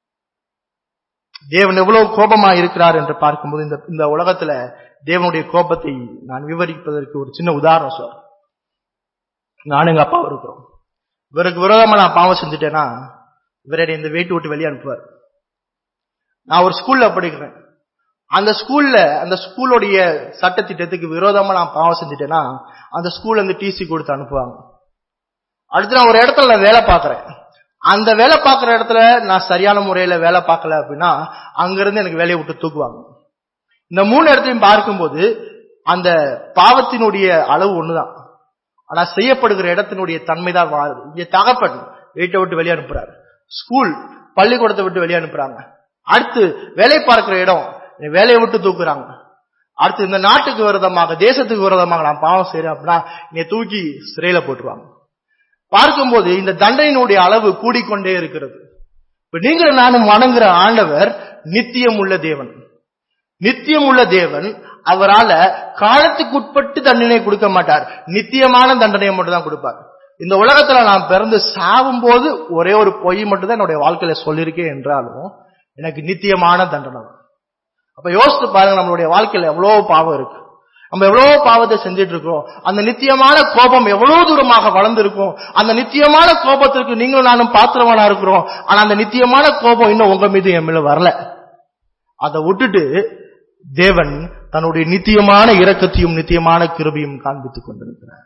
தேவன் எவ்வளவு கோபமா இருக்கிறார் என்று பார்க்கும்போது இந்த இந்த உலகத்துல தேவனுடைய கோபத்தை நான் விவரிப்பதற்கு ஒரு சின்ன உதாரணம் சொல்றேன் நானும் எங்க அப்பாவும் இருக்கிறோம் இவருக்கு விரோதமா நான் பாவம் செஞ்சுட்டேன்னா இவரை இந்த வீட்டு விட்டு வெளியே அனுப்புவார் நான் ஒரு ஸ்கூல்ல படிக்கிறேன் அந்த ஸ்கூல்ல அந்த ஸ்கூலுடைய சட்டத்திட்டத்துக்கு விரோதமா நான் பாவம் செஞ்சுட்டேன்னா அந்த ஸ்கூல்ல இருந்து டிசி கொடுத்து அனுப்புவாங்க அடுத்து நான் ஒரு இடத்துல நான் வேலை பார்க்கறேன் அந்த வேலை பார்க்குற இடத்துல நான் சரியான முறையில வேலை பார்க்கல அப்படின்னா அங்கிருந்து எனக்கு வேலையை விட்டு தூக்குவாங்க இந்த மூணு இடத்தையும் பார்க்கும்போது அந்த பாவத்தினுடைய அளவு ஒண்ணுதான் ஆனா செய்யப்படுகிற இடத்தினுடைய தன்மை தான் மாறுது இங்க தகப்பன் வீட்டை விட்டு வெளியே அனுப்புறாரு ஸ்கூல் பள்ளிக்கூடத்தை விட்டு வெளியே அனுப்புறாங்க அடுத்து வேலை பார்க்கிற இடம் வேலையை விட்டு தூக்குறாங்க அடுத்து இந்த நாட்டுக்கு விரோதமாக தேசத்துக்கு விரோதமாக நான் பாவம் செய்யறேன் அப்படின்னா என்னை தூக்கி சிறையில போட்டுருவாங்க பார்க்கும்போது இந்த தண்டனையினுடைய அளவு கூடிக்கொண்டே இருக்கிறது இப்ப நீங்க நானும் வணங்குற ஆண்டவர் நித்தியம் உள்ள தேவன் நித்தியம் உள்ள தேவன் அவரால காலத்துக்கு உட்பட்டு தண்டனை கொடுக்க மாட்டார் நித்தியமான தண்டனையை மட்டும் தான் கொடுப்பார் இந்த உலகத்துல நான் பிறந்து சாவும் போது ஒரே ஒரு பொய் மட்டும் தான் என்னுடைய வாழ்க்கையில சொல்லியிருக்கேன் என்றாலும் எனக்கு நித்தியமான தண்டனை தான். அப்ப யோசித்து பாருங்க நம்மளுடைய வாழ்க்கையில எவ்வளவு பாவம் இருக்கு நம்ம எவ்வளவு பாவத்தை செஞ்சுட்டு இருக்கோம் அந்த நித்தியமான கோபம் எவ்வளவு தூரமாக வளர்ந்திருக்கும் அந்த நித்தியமான கோபத்திற்கு நீங்களும் நானும் பாத்திரமானா இருக்கிறோம் ஆனா அந்த நித்தியமான கோபம் இன்னும் உங்க மீது என் மேல வரல அதை விட்டுட்டு தேவன் தன்னுடைய நித்தியமான இரக்கத்தையும் நித்தியமான கிருபையும் காண்பித்துக் கொண்டிருக்கிறார்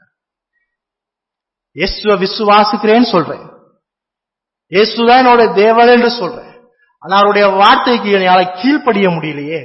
இயேசுவ விசுவாசிக்கிறேன்னு சொல்றேன் இயேசுதான் என்னோட தேவன் என்று சொல்றேன் ஆனா அவருடைய வார்த்தைக்கு என்னால கீழ்ப்படிய முடியலையே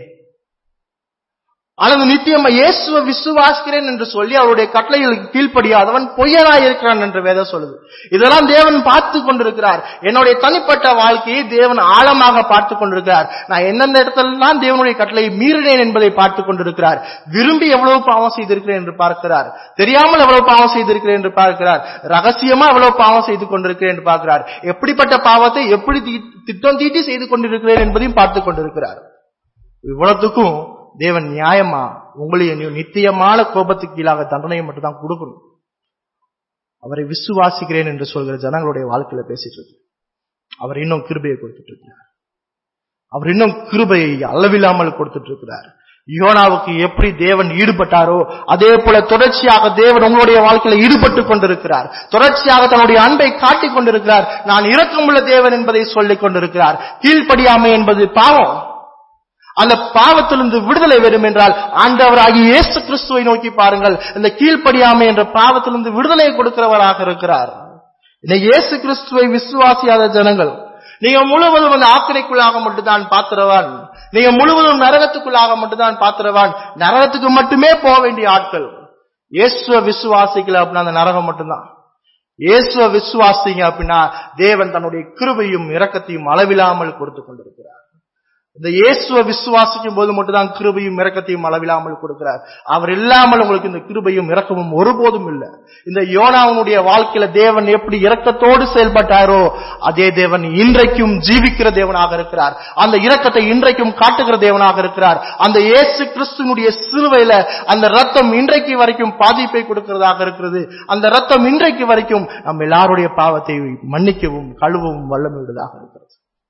ஆனா அந்த நித்தியமா இயேசுவ விசுவாசிக்கிறேன் என்று சொல்லி அவருடைய கட்டளைகளுக்கு கீழ்ப்படியாதவன் பொய்யனாய் இருக்கிறான் என்று வேதம் சொல்லுது இதெல்லாம் தேவன் பார்த்து கொண்டிருக்கிறார் என்னுடைய தனிப்பட்ட வாழ்க்கையை தேவன் ஆழமாக பார்த்து கொண்டிருக்கிறார் நான் எந்தெந்த இடத்துலலாம் தேவனுடைய கட்டளையை மீறினேன் என்பதை பார்த்து கொண்டிருக்கிறார் விரும்பி எவ்வளவு பாவம் செய்திருக்கிறேன் என்று பார்க்கிறார் தெரியாமல் எவ்வளவு பாவம் செய்திருக்கிறேன் என்று பார்க்கிறார் ரகசியமா எவ்வளவு பாவம் செய்து கொண்டிருக்கிறேன் என்று பார்க்கிறார் எப்படிப்பட்ட பாவத்தை எப்படி தீ- திட்டம் தீட்டி செய்து கொண்டிருக்கிறேன் என்பதையும் பார்த்து கொண்டிருக்கிறார் இவ்வளவுக்கும் தேவன் நியாயமா உங்களையும் நீ நித்தியமான கோபத்துக்கு கீழாக தண்டனையை மட்டும் தான் கொடுக்கணும் அவரை விசுவாசிக்கிறேன் என்று சொல்கிற ஜனங்களுடைய வாழ்க்கையில பேசிட்டு இருக்கு அவர் இன்னும் கிருபையை கொடுத்துட்டு இருக்கிறார் அவர் இன்னும் கிருபையை அளவில்லாமல் கொடுத்துட்டு இருக்கிறார் யோனாவுக்கு எப்படி தேவன் ஈடுபட்டாரோ அதே போல தொடர்ச்சியாக தேவன் உங்களுடைய வாழ்க்கையில ஈடுபட்டு கொண்டிருக்கிறார் தொடர்ச்சியாக தன்னுடைய அன்பை காட்டிக் கொண்டிருக்கிறார் நான் இரக்கமுள்ள தேவன் என்பதை சொல்லிக் கொண்டிருக்கிறார் கீழ்ப்படியாமை என்பது பாவம் அந்த பாவத்திலிருந்து விடுதலை வரும் என்றால் ஆண்டவராகிய இயேசு கிறிஸ்துவை நோக்கி பாருங்கள் இந்த கீழ்ப்படியாமை என்ற பாவத்திலிருந்து விடுதலை கொடுக்கிறவராக இருக்கிறார் இந்த இயேசு கிறிஸ்துவை விசுவாசியாத ஜனங்கள் நீங்க முழுவதும் அந்த ஆக்கிரைக்குள்ளாக மட்டும்தான் பாத்திரவான் நீங்க முழுவதும் நரகத்துக்குள்ளாக மட்டும்தான் பாத்திரவான் நரகத்துக்கு மட்டுமே போக வேண்டிய ஆட்கள் இயேசுவ விசுவாசிக்கல அப்படின்னா அந்த நரகம் மட்டும்தான் இயேசுவ விசுவாசிங்க அப்படின்னா தேவன் தன்னுடைய கிருபையும் இரக்கத்தையும் அளவில்லாமல் கொடுத்து கொண்டிருக்கிறார் இந்த இயேசுவை விசுவாசிக்கும் போது மட்டும்தான் கிருபையும் இரக்கத்தையும் அளவில்லாமல் கொடுக்கிறார் அவர் இல்லாமல் உங்களுக்கு இந்த கிருபையும் இரக்கமும் ஒருபோதும் இல்லை இந்த யோனாவுடைய வாழ்க்கையில தேவன் எப்படி இரக்கத்தோடு செயல்பட்டாரோ அதே தேவன் இன்றைக்கும் ஜீவிக்கிற தேவனாக இருக்கிறார் அந்த இரக்கத்தை இன்றைக்கும் காட்டுகிற தேவனாக இருக்கிறார் அந்த இயேசு கிறிஸ்துனுடைய சிலுவையில அந்த ரத்தம் இன்றைக்கு வரைக்கும் பாதிப்பை கொடுக்கிறதாக இருக்கிறது அந்த ரத்தம் இன்றைக்கு வரைக்கும் நம்ம எல்லாருடைய பாவத்தை மன்னிக்கவும் கழுவவும் வல்லமையுள்ளதாக இருக்கிறது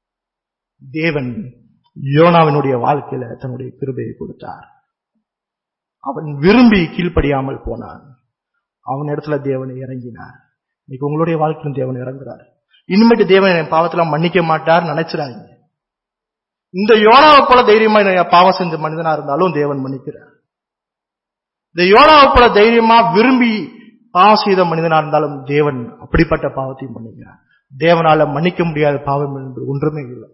தேவன் யோனாவினுடைய வாழ்க்கையில தன்னுடைய கிருபையை கொடுத்தார் அவன் விரும்பி கீழ்ப்படியாமல் போனான் அவன் இடத்துல தேவனை இறங்கினார் இன்னைக்கு உங்களுடைய வாழ்க்கையிலும் தேவன் இறங்குறார் இனிமேட்டு தேவன் என் பாவத்தெல்லாம் மன்னிக்க மாட்டார் நினைச்சிடாதீங்க இந்த யோனாவை போல தைரியமா நான் பாவம் செஞ்ச மனிதனா இருந்தாலும் தேவன் மன்னிக்கிறார் இந்த யோனாவை போல தைரியமா விரும்பி பாவம் செய்த மனிதனா இருந்தாலும் தேவன் அப்படிப்பட்ட பாவத்தையும் மன்னிக்கிறார் தேவனால மன்னிக்க முடியாத பாவம் என்பது ஒன்றுமே இல்லை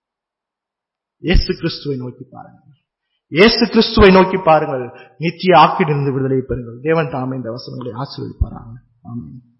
இயேசு கிறிஸ்துவை நோக்கி பாருங்கள் இயேசு கிறிஸ்துவை நோக்கி பாருங்கள் நித்திய ஆக்கிலிருந்து விடுதலை பெறுங்கள் தேவன் தாமே இந்த வசனங்களை ஆசீர்வதிப்பாராங்க ஆமென்